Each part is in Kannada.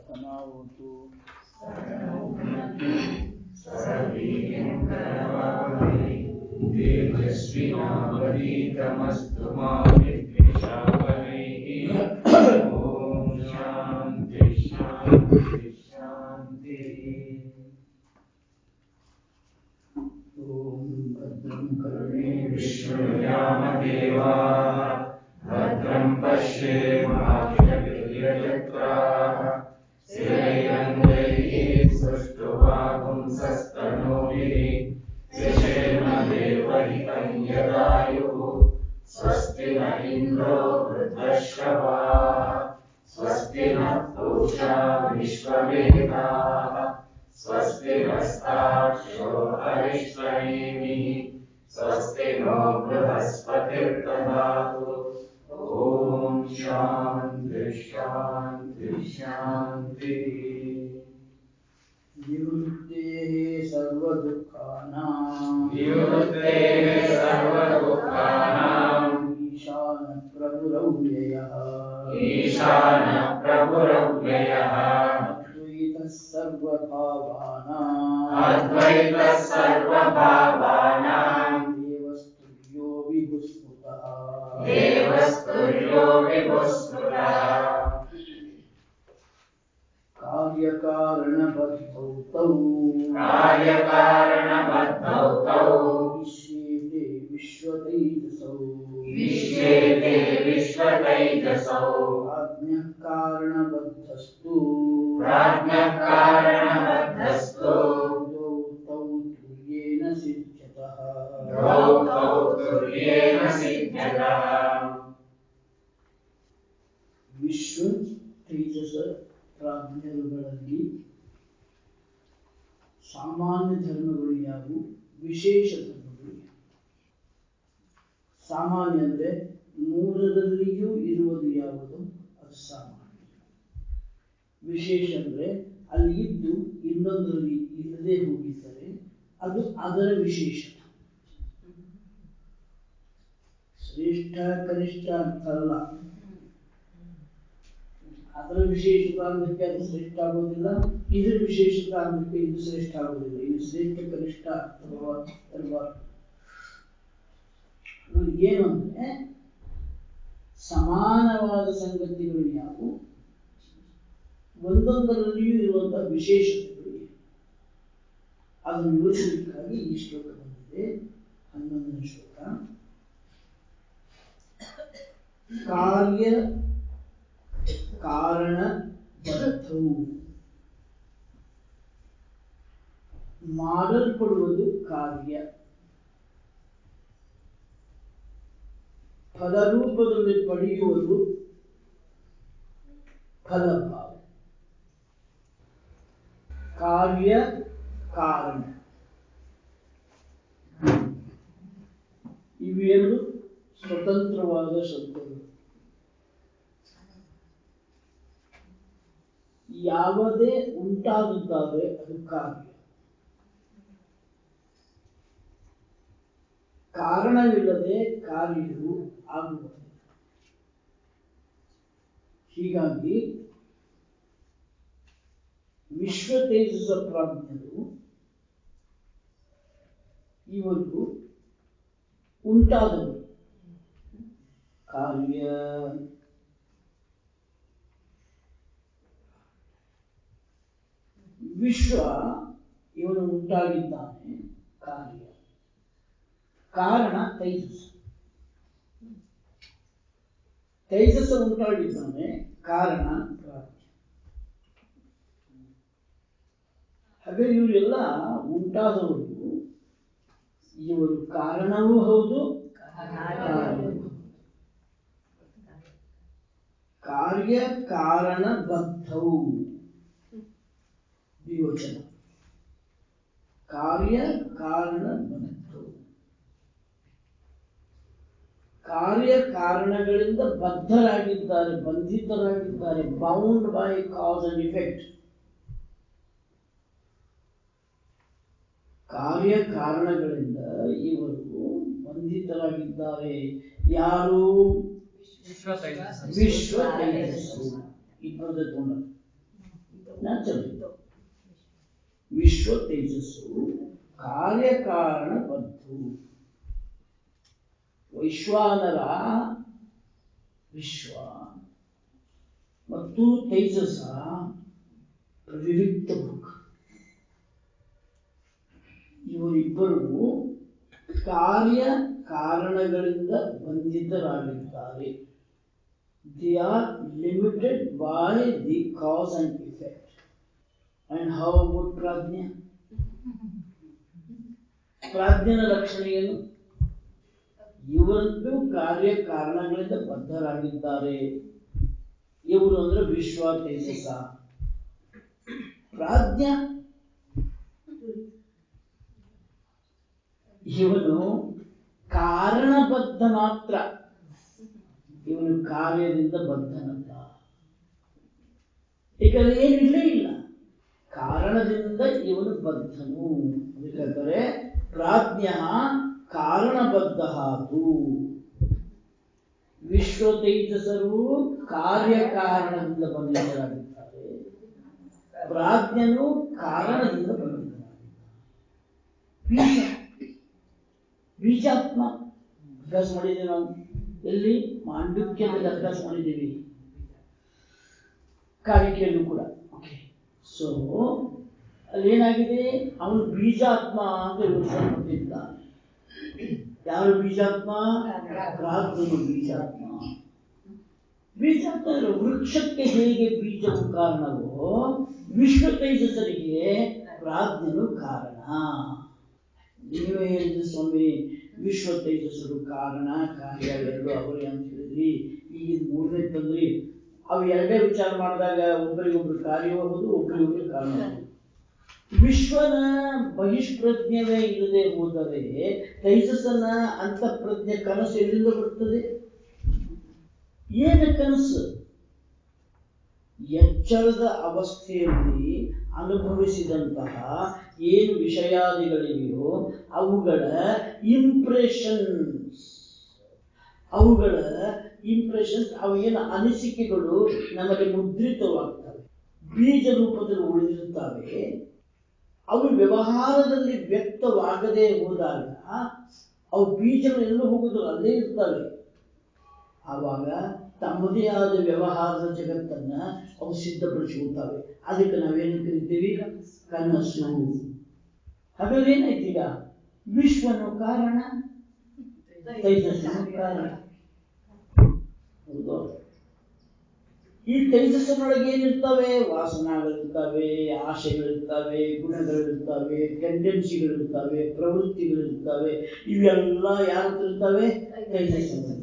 ಸನಾವತು दीर्घश्रीनावतीतमस्तु मां विद्विषावनैः ॐ शान्ति शान्ति शान्तिः ಓಂ ಭದ್ರಂ ಕರ್ಣೇ विष्णुयामदेवाः भद्रं पश्येमाक्षभिर्यजत्राः स्थिरैरङ्गैः सुष्ठुवागुंसस्तनूभिः विषेम देवहितं यदायुः स्वस्ति न इन्द्रो वृद्धश्रवाः स्वस्ति नः पूषा विश्ववेदाः स्वस्ति नस्ताक्षो हरिष्ठनेमिः स्वस्ति नो बृहस्पतिर्ददातु ॐ शान्ति शान्ति शान्तिः निवृत्तेः सर्वदुःखानां निवृत्तेः सर्वदुःखानाम् ईशानप्रभुरव्ययः ईशानप्रभुरव्ययः अद्वैतः सर्वभावानाम् अद्वैतः सर्वभावानाम् देवस्तुल्यो विभुस्मृतः देवस्तुल्यो विभुस्मृतः कार्यकारणबद्धौ तौ कार्यकारणबद्धौ तौ विश्वेते विश्वतैजसौ विश्वेते विश्वतैजसौ प्राज्ञः कारणबद्धस्तु प्राज्ञः कारणबद्धस्तु द्वौ तौ तुल्येन सिद्ध्यतः द्वौ तौ तुल्येन सिद्ध्यतः ವಿಶ್ವ ತೇಜಸ ಪ್ರಾಜ್ಞರುಗಳಲ್ಲಿ ಸಾಮಾನ್ಯ ಧರ್ಮಗಳು ಯಾವುವು ವಿಶೇಷ ಧರ್ಮಗಳು ಯಾವುವು ಸಾಮಾನ್ಯ ಅಂದ್ರೆ ಮೂರರಲ್ಲಿಯೂ ಇರುವುದು ಯಾವುದು ಅದು ಸಾಮಾನ್ಯ ವಿಶೇಷ ಅಂದ್ರೆ ಅಲ್ಲಿ ಇದ್ದು ಇನ್ನೊಂದರಲ್ಲಿ ಇಲ್ಲದೆ ಹೋಗಿದ್ದರೆ ಅದು ಅದರ ವಿಶೇಷ ಶ್ರೇಷ್ಠ ಕನಿಷ್ಠ ಅಂತಲ್ಲ ಅದರ ವಿಶೇಷತೆ ಅನ್ನಕ್ಕೆ ಅದು ಶ್ರೇಷ್ಠ ಆಗೋದಿಲ್ಲ ಇದ್ರ ವಿಶೇಷತೆ ಅನ್ನಕ್ಕೆ ಇದು ಶ್ರೇಷ್ಠ ಆಗೋದಿಲ್ಲ ಇದು ಶ್ರೇಷ್ಠ ಕನಿಷ್ಠ ಅಥವಾ ಇರಬಾರ್ದು ಇದು ಏನು ಅಂದ್ರೆ ಸಮಾನವಾದ ಸಂಗತಿಗಳು ಯಾವುವು ಒಂದೊಂದರಲ್ಲಿಯೂ ಇರುವಂತಹ ವಿಶೇಷತೆಗಳು ಏನು ಅದನ್ನು ವಿವರಿಸಲಿಕ್ಕಾಗಿ ಈ ಶ್ಲೋಕ ಬಂದಿದೆ ಹನ್ನೊಂದನೇ ಶ್ಲೋಕ ಕಾರ್ಯ ಕಾರಣ ಬದ್ಧವು ಮಾಡಲ್ಪಡುವುದು ಕಾರ್ಯ ಫಲರೂಪದಲ್ಲಿ ಪಡೆಯುವುದು ಫಲಭಾವ ಕಾರ್ಯ ಕಾರಣ ಇವೆರಡು ಸ್ವತಂತ್ರವಾದ ಶಬ್ದಗಳು ಯಾವುದೇ ಉಂಟಾಗುತ್ತಾದ್ರೆ ಅದು ಕಾರ್ಯ ಕಾರಣವಿಲ್ಲದೆ ಕಾರ್ಯವು ಆಗುವುದಿಲ್ಲ ಹೀಗಾಗಿ ವಿಶ್ವ ತೇಜಸ ಪ್ರಾಜ್ಞರು ಇವರು ಉಂಟಾದವರು ಕಾರ್ಯ ವಿಶ್ವ ಇವನು ಉಂಟಾಗಿದ್ದಾನೆ ಕಾರ್ಯ ಕಾರಣ ತೈಜಸ ತೈಜಸ ಉಂಟಾಗಿದ್ದಾನೆ ಕಾರಣ ಪ್ರಾಜ್ಞ ಹಾಗೆ ಇವರೆಲ್ಲ ಉಂಟಾದವರು ಇವರು ಕಾರಣವೂ ಹೌದು ಕಾರ್ಯವೂ ಹೌದು. ಕಾರ್ಯ ಕಾರಣ ಬದ್ಧವು ವಿವಚನ ಕಾರ್ಯ ಕಾರಣ ಬದ್ಧವು ಕಾರ್ಯ ಕಾರಣಗಳಿಂದ ಬದ್ಧರಾಗಿದ್ದಾರೆ ಬಂಧಿತರಾಗಿದ್ದಾರೆ bound by cause and effect ಕಾರ್ಯ ಕಾರಣಗಳಿಂದ ಇವರು ಬಂಧಿತರಾಗಿದ್ದಾರೆ ಯಾರು ವಿಶ್ವ ತೈಜಸ್ಸು. ವಿಶ್ವ ತೈಜಸ್ಸು ಇಬ್ಬರದ ತಗೊಂಡ ಚಲಿತ ವಿಶ್ವ ತೇಜಸ್ಸು ಕಾರ್ಯಕಾರಣ ಬದ್ಧು ವೈಶ್ವಾನರ ವಿಶ್ವ ಮತ್ತು ತೇಜಸ ವಿವಿಕ್ತ ಭುಕ್ ಇವರಿಬ್ಬರು ಕಾರ್ಯ ಕಾರಣಗಳಿಂದ ಬಂಧಿತರಾಗಿದ್ದಾರೆ they are limited by the cause and effect and how about ಪ್ರಾಜ್ಞ ಪ್ರಾಜ್ಞನ ಲಕ್ಷಣ ಏನು ಇವರಂತೂ ಕಾರ್ಯ ಕಾರಣಗಳಿಂದ ಬದ್ಧರಾಗಿದ್ದಾರೆ ಇವರು ಅಂದ್ರೆ ವಿಶ್ವ ತೇಜಸ ಪ್ರಾಜ್ಞ ಇವನು ಕಾರಣಬದ್ಧ ಮಾತ್ರ ಇವನು ಕಾರ್ಯದಿಂದ ಬದ್ಧನಲ್ಲ ಏಕೆಂದ್ರೆ ಏನಿಲ್ಲೇ ಇಲ್ಲ ಕಾರಣದಿಂದ ಇವನು ಬದ್ಧನು ಅದಕ್ಕೆ ಹೇಳ್ತಾರೆ ಪ್ರಾಜ್ಞ ಕಾರಣಬದ್ಧ ವಿಶ್ವ ತೇಜಸರು ಕಾರ್ಯಕಾರಣದಿಂದ ಬಂಧಿತರಾಗಿದ್ದಾರೆ ಪ್ರಾಜ್ಞನು ಕಾರಣದಿಂದ ಬಂಧಿತನಾಗಿದ್ದಾನೆ ಬೀಜ ಬೀಜಾತ್ಮ ಅಭ್ಯಾಸ ಮಾಡಿದ್ದೀವಿ ನಾವು ಎಲ್ಲಿ ಮಾಂಡುಕ್ಯದಲ್ಲಿ ಅಭ್ಯಾಸ ಮಾಡಿದ್ದೀವಿ ಕಾಳಿಕೆಯಲ್ಲೂ ಕೂಡ ಓಕೆ ಸೊ ಅಲ್ಲೇನಾಗಿದೆ ಅವನು ಬೀಜಾತ್ಮ ಅಂತ ಯೋಚಿಸಲ್ಪಟ್ಟಿದ್ದಾನೆ ಯಾರು ಬೀಜಾತ್ಮ ಪ್ರಾಜ್ಞನು ಬೀಜಾತ್ಮ ಬೀಜಾತ್ಮ ಅಂದ್ರೆ ವೃಕ್ಷಕ್ಕೆ ಹೇಗೆ ಬೀಜವು ಕಾರಣವೋ ವಿಶ್ವ ತೇಜಸ್ಸರಿಗೆ ಪ್ರಾಜ್ಞನು ಕಾರಣ ನೀವೇ ಹೇಳಿದ್ರಿ ಸ್ವಾಮಿ ವಿಶ್ವ ತೇಜಸ್ಸರು ಕಾರಣ ಕಾರ್ಯ ಎರಡು ಅವರೇ ಅಂತ ಹೇಳಿದ್ರಿ ಈಗ ಇದು ಮೂರನೇ ತಂದ್ರಿ ಅವು ಎರಡೇ ವಿಚಾರ ಮಾಡಿದಾಗ ಒಬ್ಬರಿಗೊಬ್ರು ಕಾರ್ಯವಾಗುವುದು ಒಬ್ಬರಿಗೊಬ್ರು ಕಾರಣ ವಿಶ್ವನ ಬಹಿಷ್ಪ್ರಜ್ಞವೇ ಇಲ್ಲದೆ ಹೋದರೆ ತೈಜಸ್ಸನ ಅಂತಃಪ್ರಜ್ಞೆ ಕನಸು ಎಲ್ಲಿಂದ ಬರ್ತದೆ ಏನು ಕನಸು ಎಚ್ಚರದ ಅವಸ್ಥೆಯಲ್ಲಿ ಅನುಭವಿಸಿದಂತಹ ಏನು ವಿಷಯಾದಿಗಳಿವೆಯೋ ಅವುಗಳ ಇಂಪ್ರೆಷನ್ಸ್ ಅವುಗಳ ಇಂಪ್ರೆಷನ್ಸ್ ಅವು ಏನು ಅನಿಸಿಕೆಗಳು ನಮಗೆ ಮುದ್ರಿತವಾಗ್ತವೆ ಬೀಜ ರೂಪದಲ್ಲಿ ಉಳಿದಿರುತ್ತವೆ ಅವು ವ್ಯವಹಾರದಲ್ಲಿ ವ್ಯಕ್ತವಾಗದೇ ಹೋದಾಗ ಅವು ಬೀಜಗಳು ಎಲ್ಲೂ ಹೋಗುದಿಲ್ಲ ಅಲ್ಲೇ ಇರ್ತವೆ ಆವಾಗ ತಮ್ಮದೇ ಆದ ವ್ಯವಹಾರದ ಜಗತ್ತನ್ನ ಅವು ಸಿದ್ಧಪಡಿಸಿಕೊಳ್ತವೆ ಅದಕ್ಕೆ ನಾವೇನು ಕರಿತೀವಿ ಕನಸು ಹಾಗಾದ್ರೆ ಏನಾಯ್ತು ಈಗ ವಿಶ್ವನು ಕಾರಣ ತೈಜಸ್ಸನು ಕಾರಣ ಹೌದು ಈ ತೈಜಸ್ಸಿನೊಳಗೆ ಏನಿರ್ತವೆ ವಾಸನಾಗಳಿರ್ತವೆ ಆಶೆಗಳಿರ್ತವೆ ಗುಣಗಳಿರ್ತವೆ ಟೆಂಡೆನ್ಸಿಗಳಿರ್ತವೆ ಪ್ರವೃತ್ತಿಗಳಿರ್ತವೆ ಇವೆಲ್ಲ ಯಾರ ಹತ್ರ ಇರ್ತವೆ ತೈಜಸ್ಸಿನ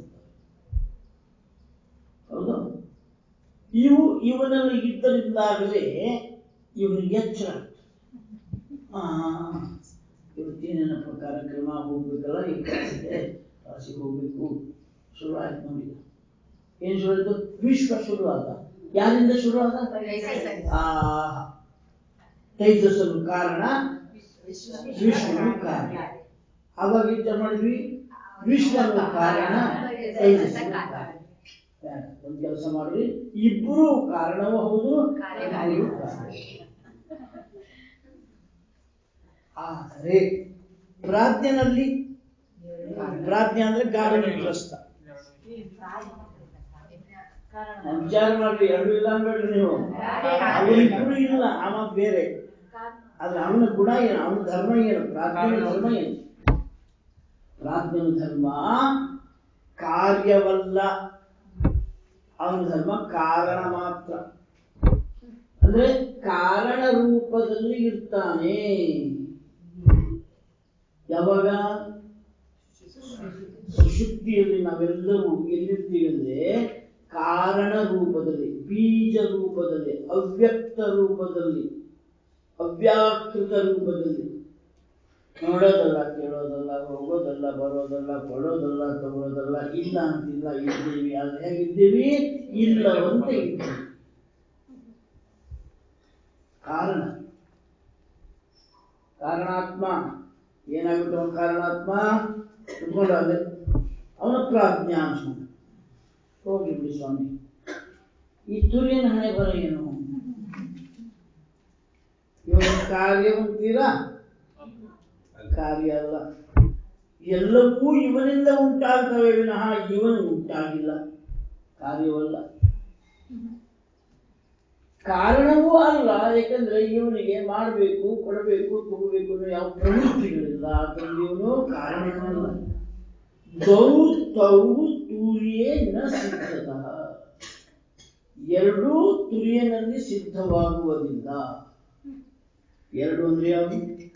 ಹೌದು ಇವು ಇವನಲ್ಲಿ ಇದ್ದರಿಂದಾಗಲೇ ಇವನಿಗೆ ಎಚ್ಚರ ಆ ಇವತ್ತೇನೇನಪ್ಪ ಕಾರ್ಯಕ್ರಮ ಹೋಗ್ಬೇಕಲ್ಲ ಈ ಕ್ಲಾಸಿಗೆ ಕ್ಲಾಸಿಗೆ ಹೋಗ್ಬೇಕು ಶುರು ಆಯ್ತು ನೋಡಿ ಏನ್ ಶುರು ಆಯ್ತು ವಿಶ್ವ ಶುರು ಆದ ಯಾರಿಂದ ಶುರು ಆದ ಆ ತೈಜಸ್ಸನು ಕಾರಣ ವಿಶ್ವನು ಕಾರಣ ಅವಾಗ ವಿಚಾರ ಮಾಡಿದ್ವಿ ವಿಶ್ವನು ಕಾರಣ ತೈಜಸ್ಸನು ಕಾರಣ ಬೇಡ, ಒಂದ್ ಕೆಲಸ ಮಾಡ್ರಿ ಇಬ್ಬರು ಕಾರಣವೂ ಹೌದು ಇಬ್ಬರೂ ಕಾರಣ. ಆದರೆ ಪ್ರಾಜ್ಞನಲ್ಲಿ ಪ್ರಾಜ್ಞ ಅಂದ್ರೆ ಗಾಢನಿದ್ರಸ್ಥ ವಿಚಾರ ಮಾಡ್ರಿ ಎರಡು ಇಲ್ಲ ಅನ್ಬೇಡ್ರಿ ನೀವು ಅವರಿಬ್ಬರು ಇಲ್ಲ ಅವ ಬೇರೆ ಆದ್ರೆ ಅವನ ಗುಣ ಏನು ಅವನ ಧರ್ಮ ಏನು ಪ್ರಾಜ್ಞನ ಧರ್ಮ ಏನು ಪ್ರಾಜ್ಞನ ಧರ್ಮ ಕಾರ್ಯವಲ್ಲ ಅವನ ಧರ್ಮ ಕಾರಣ ಮಾತ್ರ ಅಂದ್ರೆ ಕಾರಣ ರೂಪದಲ್ಲಿ ಇರ್ತಾನೆ ಯಾವಾಗ ಸುಶುದ್ಧಿಯಲ್ಲಿ ನಾವೆಲ್ಲರೂ ಎಲ್ಲಿರ್ತೀವಿ ಅಂದ್ರೆ ಕಾರಣ ರೂಪದಲ್ಲಿ ಬೀಜ ರೂಪದಲ್ಲಿ ಅವ್ಯಕ್ತ ರೂಪದಲ್ಲಿ ಅವ್ಯಾಕೃತ ರೂಪದಲ್ಲಿ ನೋಡೋದಲ್ಲ ಕೇಳೋದಲ್ಲ ಹೋಗೋದಲ್ಲ ಬರೋದಲ್ಲ ಕೊಡೋದಲ್ಲ ತಗೊಳ್ಳೋದಲ್ಲ ಇಲ್ಲ ಅಂತಿಲ್ಲ ಇದ್ದೀವಿ ಆದ್ರೆ ಹೇಗಿದ್ದೀವಿ ಇಲ್ಲವಂತ ಇದ್ದೀವಿ ಕಾರಣ ಕಾರಣಾತ್ಮ ಏನಾಗುತ್ತೆ ಅವನ ಕಾರಣಾತ್ಮ ಕುತ್ಕೊಂಡು ಅಲ್ಲೇ ಅವನ ಪ್ರಾಜ್ಞಾಂಶ ಹೋಗ್ಲಿ ಬಿಡಿ ಸ್ವಾಮಿ ಈ ತುರಿಯನ ಹಣೆ ಬರ ಏನು ಕಾರ್ಯವಂತೀರಾ ಕಾರ್ಯ ಅಲ್ಲ ಎಲ್ಲವೂ ಇವನಿಂದ ಉಂಟಾಗ್ತವೆ ವಿನಃ ಇವನು ಉಂಟಾಗಿಲ್ಲ ಕಾರ್ಯವಲ್ಲ ಕಾರಣವೂ ಅಲ್ಲ ಯಾಕಂದ್ರೆ ಇವನಿಗೆ ಮಾಡಬೇಕು ಕೊಡಬೇಕು ತಗೋಬೇಕು ಅನ್ನೋ ಯಾವ ಪ್ರವೃತ್ತಿಗಳಿಲ್ಲ ಅದರಲ್ಲಿ ಇವನು ಕಾರಣನೂ ಅಲ್ಲ ದೌ ತೌ ತೂರಿಯೇ ನ ಸಿದ್ಧತಃ ಎರಡೂ ತುರಿಯನಲ್ಲಿ ಸಿದ್ಧವಾಗುವುದಿಲ್ಲ ಎರಡು ಅಂದ್ರೆ ಯಾವುದು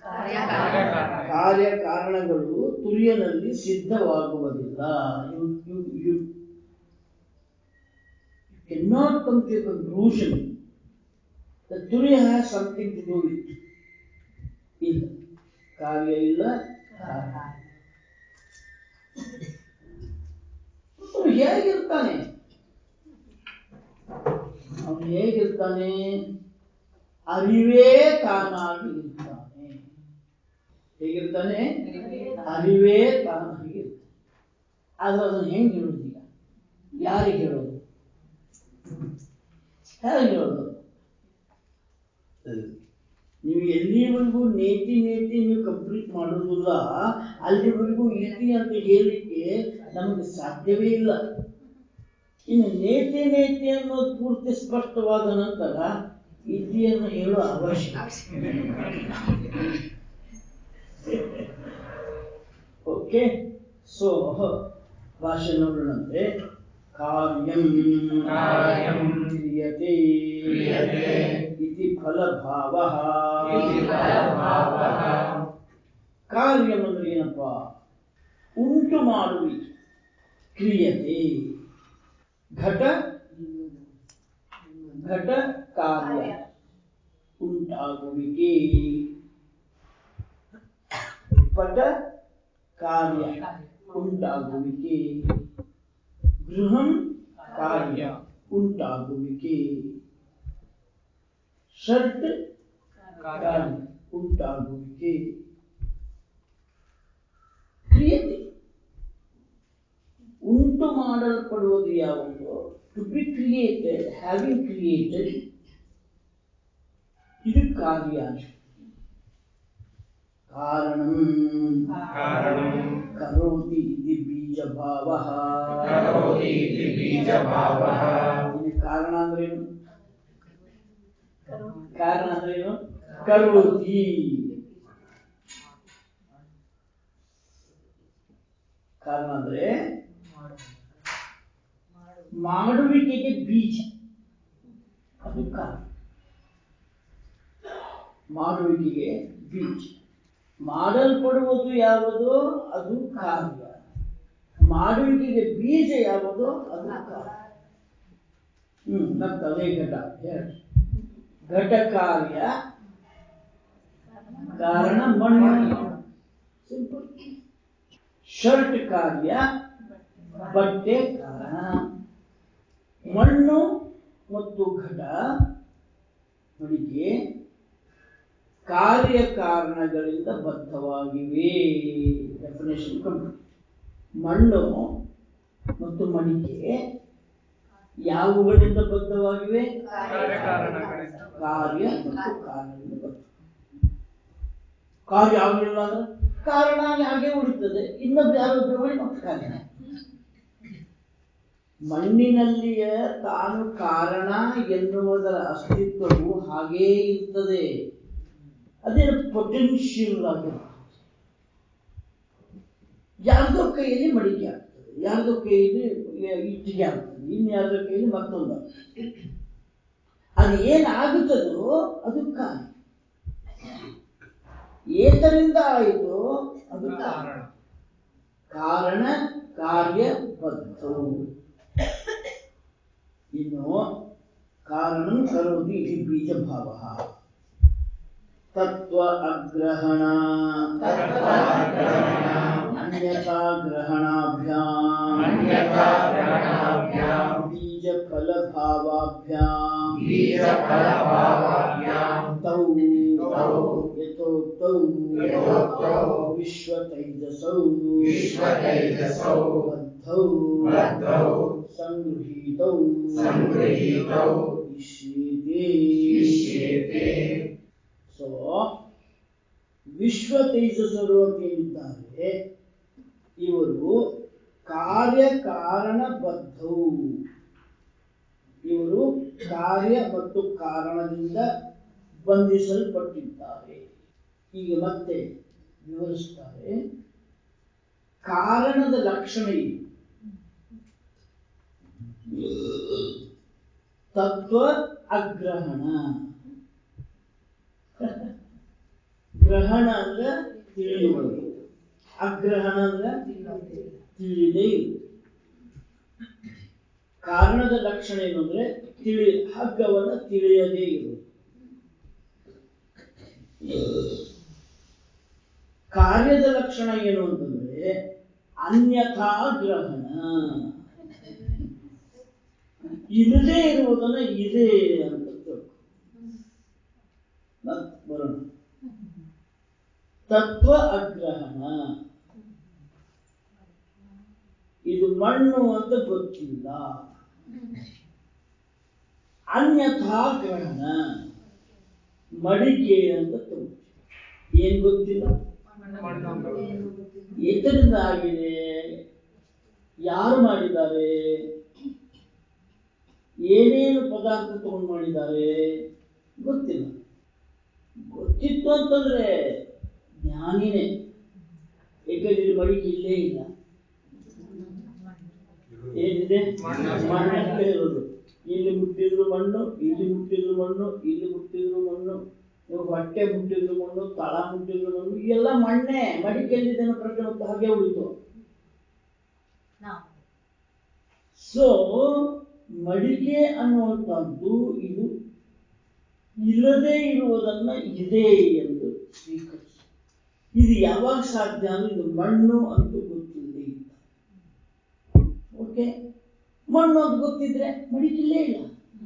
ಕಾರ್ಯ ಕಾರಣಗಳು ತುರಿಯನಲ್ಲಿ ಸಿದ್ಧವಾಗುವುದಿಲ್ಲ you you you cannot come to a conclusion that Turiya has something to do with ಇಲ್ಲ ಕಾರ್ಯ ಇಲ್ಲ ಕಾರಣ. ಅವನು ಹೇಗಿರ್ತಾನೆ ಅವನು ಹೇಗಿರ್ತಾನೆ ಅರಿವೇ ತಾನಾಗಿ ಇರ್ತಾನೆ ಹೇಗಿರ್ತಾನೆ ಅರಿವೇ ತಾನಾಗಿ ಇರ್ತಾನೆ ಆದ್ರೆ ಅದನ್ನು ಹೆಂಗ್ ಹೇಳೋದು ಈಗ ಯಾರಿಗೆ ಹೇಳೋದು ಹೇಗೆ ಹೇಳೋದು ನೀವು ಎಲ್ಲಿವರೆಗೂ ನೇತಿ ನೇತಿ ನೀವು ಕಂಪ್ಲೀಟ್ ಮಾಡೋದಿಲ್ಲ ಅಲ್ಲಿವರೆಗೂ ಇತಿ ಅಂತ ಹೇಳಲಿಕ್ಕೆ ನಮಗೆ ಸಾಧ್ಯವೇ ಇಲ್ಲ ಇನ್ನು ನೇತಿ ನೇತಿ ಅನ್ನೋದು ಪೂರ್ತಿ ಸ್ಪಷ್ಟವಾದ ನಂತರ ಇತಿಯನ್ನು ಹೇಳುವ ಅವಶ್ಯಕ ಓಕೆ ಸೊ ಭಾಷೆ ನೋಡೋಣಂತೆ ಕಾರ್ಯಂ ಕಾರ್ಯಂ ಕ್ರಿಯತೆ ಕ್ರಿಯತೆ ಇತಿ ಫಲಭಾವಃ ಇತಿ ಫಲಭಾವಃ ಕಾರ್ಯಂ ಅಂದ್ರೆ ಏನಪ್ಪ ಉಂಟು ಮಾಡುವಿಕೆ ಕ್ರಿಯತೆ ಘಟ ಘಟ ಕಾರ್ಯ ಉಂಟಾಗುವಿಕೆ ಪಟ ಕಾರ್ಯ ಉಂಟಾಗುವಿಕೆ ಗೃಹಂ ಕಾರ್ಯ ಉಂಟಾಗುವಿಕೆ ಷಟ್ ಕಾರ್ಯ ಉಂಟಾಗುವಿಕೆ ಕ್ರಿಯತೆ ಉಂಟು ಮಾಡಲ್ಪಡುವುದು ಯಾವುದು to be created having created ಇದು ಕಾರ್ಯ ಕಾರಣಂ ಕಾರಣಂ ಕರೋತಿ ಇತಿ ಬೀಜಭಾವ ಕರೋತಿ ಇತಿ ಬೀಜಭಾವಃ ಕಾರಣ ಅಂದ್ರೇನು ಕಾರಣ ಅಂದ್ರೇನು ಕರೋತಿ ಕಾರಣ ಅಂದ್ರೆ ಮಾಡುವಿಕೆಗೆ ಬೀಜ ಅದು ಕಾರಣ ಮಾಡುವಿಕೆಗೆ ಬೀಜ ಮಾಡಲ್ಪಡುವುದು ಯಾವುದು ಅದು ಕಾರ್ಯ ಮಾಡುವಿಕೆಗೆ ಬೀಜ ಯಾವುದು ಅದು ಕಾರ್ಯ ಹ್ಮ್ ಮತ್ತೆ ಅದೇ ಘಟ ಹೇಳಿ ಘಟ ಕಾರ್ಯ ಕಾರಣ ಮಣ್ಣು ಸಿಂಪಲ್ ಶರ್ಟ್ ಕಾರ್ಯ ಬಟ್ಟೆ ಕಾರಣ ಮಣ್ಣು ಮತ್ತು ಘಟ ಮಡಿಕೆ ಕಾರ್ಯ ಕಾರಣಗಳಿಂದ ಬದ್ಧವಾಗಿವೆ ಡೆಫಿನೇಷನ್ ಕಂಪ್ಲೀಟ್ ಮಣ್ಣು ಮತ್ತು ಮಡಿಕೆ ಯಾವುಗಳಿಂದ ಬದ್ಧವಾಗಿವೆ ಕಾರ್ಯಕಾರಣಗಳಿಂದ. ಕಾರ್ಯ ಮತ್ತು ಕಾರಣದಿಂದ ಬದ್ಧ ಕಾರ್ಯ ಆಗಲಿಲ್ಲ ಅಂದ್ರೆ ಕಾರಣ ಹಾಗೆ ಉಳಿತದೆ ಇನ್ನೊಬ್ರು ಯಾರೋ ಒಬ್ರು ಮಾಡಿ ಮತ್ತೆ ಕಾರ್ಯ ಮಣ್ಣಿನಲ್ಲಿಯ ತಾನು ಕಾರಣ ಎನ್ನುವುದರ ಅಸ್ತಿತ್ವವು ಹಾಗೇ ಇರ್ತದೆ ಅದೇನು ಪೊಟೆನ್ಷಿಯಲ್ ಆಗಿರ್ತದೆ ಯಾರ್ದೋ ಕೈಯಲ್ಲಿ ಮಡಿಕೆ ಆಗ್ತದೆ ಯಾರ್ದೋ ಕೈಯಲ್ಲಿ ಇಟ್ಟಿಗೆ ಆಗ್ತದೆ ಇನ್ಯಾರ್ದೋ ಕೈಯಲ್ಲಿ ಮತ್ತೊಂದು ಆಗ್ತದೆ. ಅದು ಏನಾಗುತ್ತದೋ ಅದು ಕಾರ್ಯ ಏತರಿಂದ ಆಯಿತು ಅದು ಕಾರಣ ಕಾರಣ ಕಾರ್ಯ ಬದ್ಧವು ಇನ್ನು ಕಾರಣ ಕರೋತಿ ಇತಿ ಬೀಜಭಾವ ತತ್ವ ಅಗ್ರಹಣ ತತ್ವ ಅಗ್ರಹಣ ಅನ್ಯಥಾ ಗ್ರಹಣಾಭ್ಯಾಂ ಅನ್ಯಥಾ ಗ್ರಹಣಾಭ್ಯಾಂ ಬೀಜ ಫಲಭಾವಾಭ್ಯಾಂ ಬೀಜಫಲಭಾವಾಭ್ಯಾಂ ತೌ ತೌ ಯಥೋಕ್ತೌ ಯಥೋಕ್ತೌ ವಿಶ್ವತೈಜಸೌ ವಿಶ್ವತೈಜಸೌ ಬದ್ಧೌ ಬದ್ಧೌ ಸಂಗೃಹೀತೌ ಸಂಗೃಹೀತೌ ಇಷ್ಯೇತೆ ಇಷ್ಯೇತೆ ಸೊ ವಿಶ್ವ ತೇಜಸ್ಸರು ಅಂತ ಏನಿದ್ದಾರೆ ಇವರು ಕಾರ್ಯಕಾರಣ ಬದ್ಧವು ಇವರು ಕಾರ್ಯ ಮತ್ತು ಕಾರಣದಿಂದ ಬಂಧಿಸಲ್ಪಟ್ಟಿದ್ದಾರೆ ಈಗ ಮತ್ತೆ ವಿವರಿಸ್ತಾರೆ ಕಾರಣದ ಲಕ್ಷಣ ಏನು ತತ್ವ ಅಗ್ರಹಣ ಗ್ರಹಣ ಅಂದ್ರೆ ತಿಳಿಯುವುದು ಅಗ್ರಹಣ ಅಂದ್ರೆ ತಿಳಿದೇ ಇರುವುದು ಕಾರಣದ ಲಕ್ಷಣ ಏನು ಅಂದ್ರೆ ತಿಳಿ ಹಗ್ಗವನ್ನ ತಿಳಿಯದೇ ಇರುವುದು ಕಾರ್ಯದ ಲಕ್ಷಣ ಏನು ಅಂತಂದ್ರೆ ಅನ್ಯಥಾ ಗ್ರಹಣ ಇಲ್ಲದೆ ಇರುವುದನ್ನ ಇದೆ ಅಂತ ತಿಳ್ಕೊ ಮತ್ತ್ ಬರೋಣ ತತ್ವ ಅಗ್ರಹಣ ಇದು ಮಣ್ಣು ಅಂತ ಗೊತ್ತಿಲ್ಲ ಅನ್ಯಥಾ ಗ್ರಹಣ ಮಡಿಕೆ ಅಂತ ತಗೊಳ್ತೀವಿ ಏನ್ ಗೊತ್ತಿಲ್ಲ ಎದರಿಂದ ಆಗಿದೆ ಯಾರು ಮಾಡಿದ್ದಾರೆ ಏನೇನು ಪದಾರ್ಥ ತಗೊಂಡು ಮಾಡಿದ್ದಾರೆ ಗೊತ್ತಿಲ್ಲ ಗೊತ್ತಿತ್ತು ಅಂತಂದ್ರೆ ಜ್ಞಾನಿನೇ ಏಕೆಂದ್ರೆ ಇಲ್ಲಿ ಮಡಿಕೆ ಇಲ್ಲೇ ಇಲ್ಲ ಏನಿದೆ ಮಣ್ಣಲ್ಲೇ ಇರೋದು ಇಲ್ಲಿ ಮುಟ್ಟಿದ್ರು ಮಣ್ಣು ಇಲ್ಲಿ ಮುಟ್ಟಿದ್ರು ಮಣ್ಣು ಇಲ್ಲಿ ಮುಟ್ಟಿದ್ರು ಮಣ್ಣು ನೀವು ಹೊಟ್ಟೆ ಮುಟ್ಟಿದ್ರು ಮಣ್ಣು ತಳ ಮುಟ್ಟಿದ್ರು ಮಣ್ಣು ಎಲ್ಲ ಮಣ್ಣೆ ಮಡಿಕೆಯಲ್ಲಿದೆ ಅನ್ನೋ ಪ್ರಶ್ನೆ ಮತ್ತು ಹಾಗೆ ಉಳಿತು ಸೊ ಮಡಿಕೆ ಅನ್ನುವಂಥದ್ದು ಇದು ಇಲ್ಲದೆ ಇರುವುದನ್ನ ಇದೆ ಎಂದು ಸ್ವೀಕರಿಸಿ ಇದು ಯಾವಾಗ ಸಾಧ್ಯ ಅಂದ್ರೆ ಇದು ಮಣ್ಣು ಅಂತ ಗೊತ್ತಿಲ್ಲದೆ ಇಲ್ಲ ಓಕೆ ಮಣ್ಣು ಅಂತ ಗೊತ್ತಿದ್ರೆ ಮಡಿಕಿಲ್ಲೇ ಇಲ್ಲ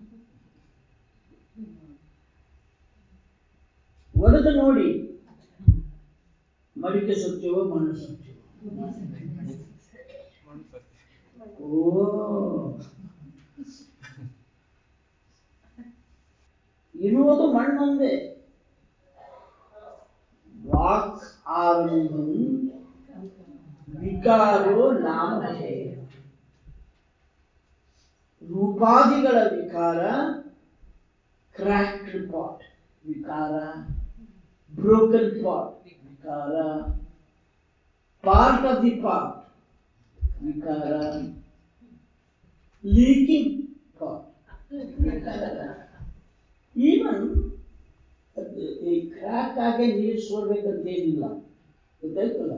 ಒಡೆದು ನೋಡಿ ಮಡಿಕೆ ಸತ್ಯವೋ ಮಣ್ಣು ಸತ್ಯವೋ ಓ ಇರುವುದು ಮಣ್ಣೊಂದೇ ವಾಕ್ ಆರಂಭಂ ವಿಕಾರೋ ನಾಮಧೇಯ ರೂಪಾದಿಗಳ ವಿಕಾರ ಕ್ರ್ಯಾಕ್ಡ್ ಪಾಟ್ ವಿಕಾರ ಬ್ರೋಕನ್ ಪಾಟ್ ವಿಕಾರ ಪಾರ್ಟ್ ಆಫ್ ದಿ ಪಾಟ್ ವಿಕಾರ ಲೀಕಿಂಗ್ ಪಾಟ್ ಈವನ್ ಈ ಕ್ರ್ಯಾಕ್ ಆಗಿ ನೀರು ಸೋರ್ಬೇಕಂತ ಏನಿಲ್ಲ ಗೊತ್ತಾಯ್ತಲ್ಲ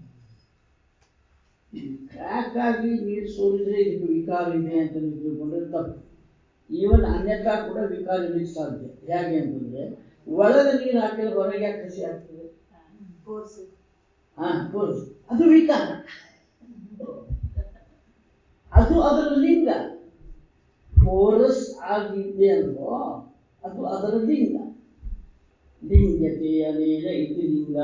ಕ್ರ್ಯಾಕ್ ಆಗಿ ನೀರು ಸೋರಿದ್ರೆ ಇದಕ್ಕೆ ವಿಕಾರ ಇದೆ ಅಂತ ನೀವು ತಿಳ್ಕೊಂಡ್ರೆ ತಪ್ಪು ಈವನ್ ಅನ್ಯಥಾ ಕೂಡ ವಿಕಾರ ಇರಲಿಕ್ಕೆ ಸಾಧ್ಯ ಹೇಗೆ ಅಂತಂದ್ರೆ ಒಳಗೆ ನೀರು ಹಾಕಿದ್ರೆ ಹೊರಗೆ ಯಾಕೆ ಹಸಿ ಆಗ್ತದೆ ಹಾ ಕೋರ್ಸ್ ಅದು ವಿಕಾರ ಅದು ಅದರ ಲಿಂಗ ಪೋರಸ್ ಆಗಿದ್ದೆ ಅಲ್ವೋ ಅದು ಅದರ ಲಿಂಗ ಲಿಂಗತೆ ಅನೇನ ಇತಿ ಲಿಂಗ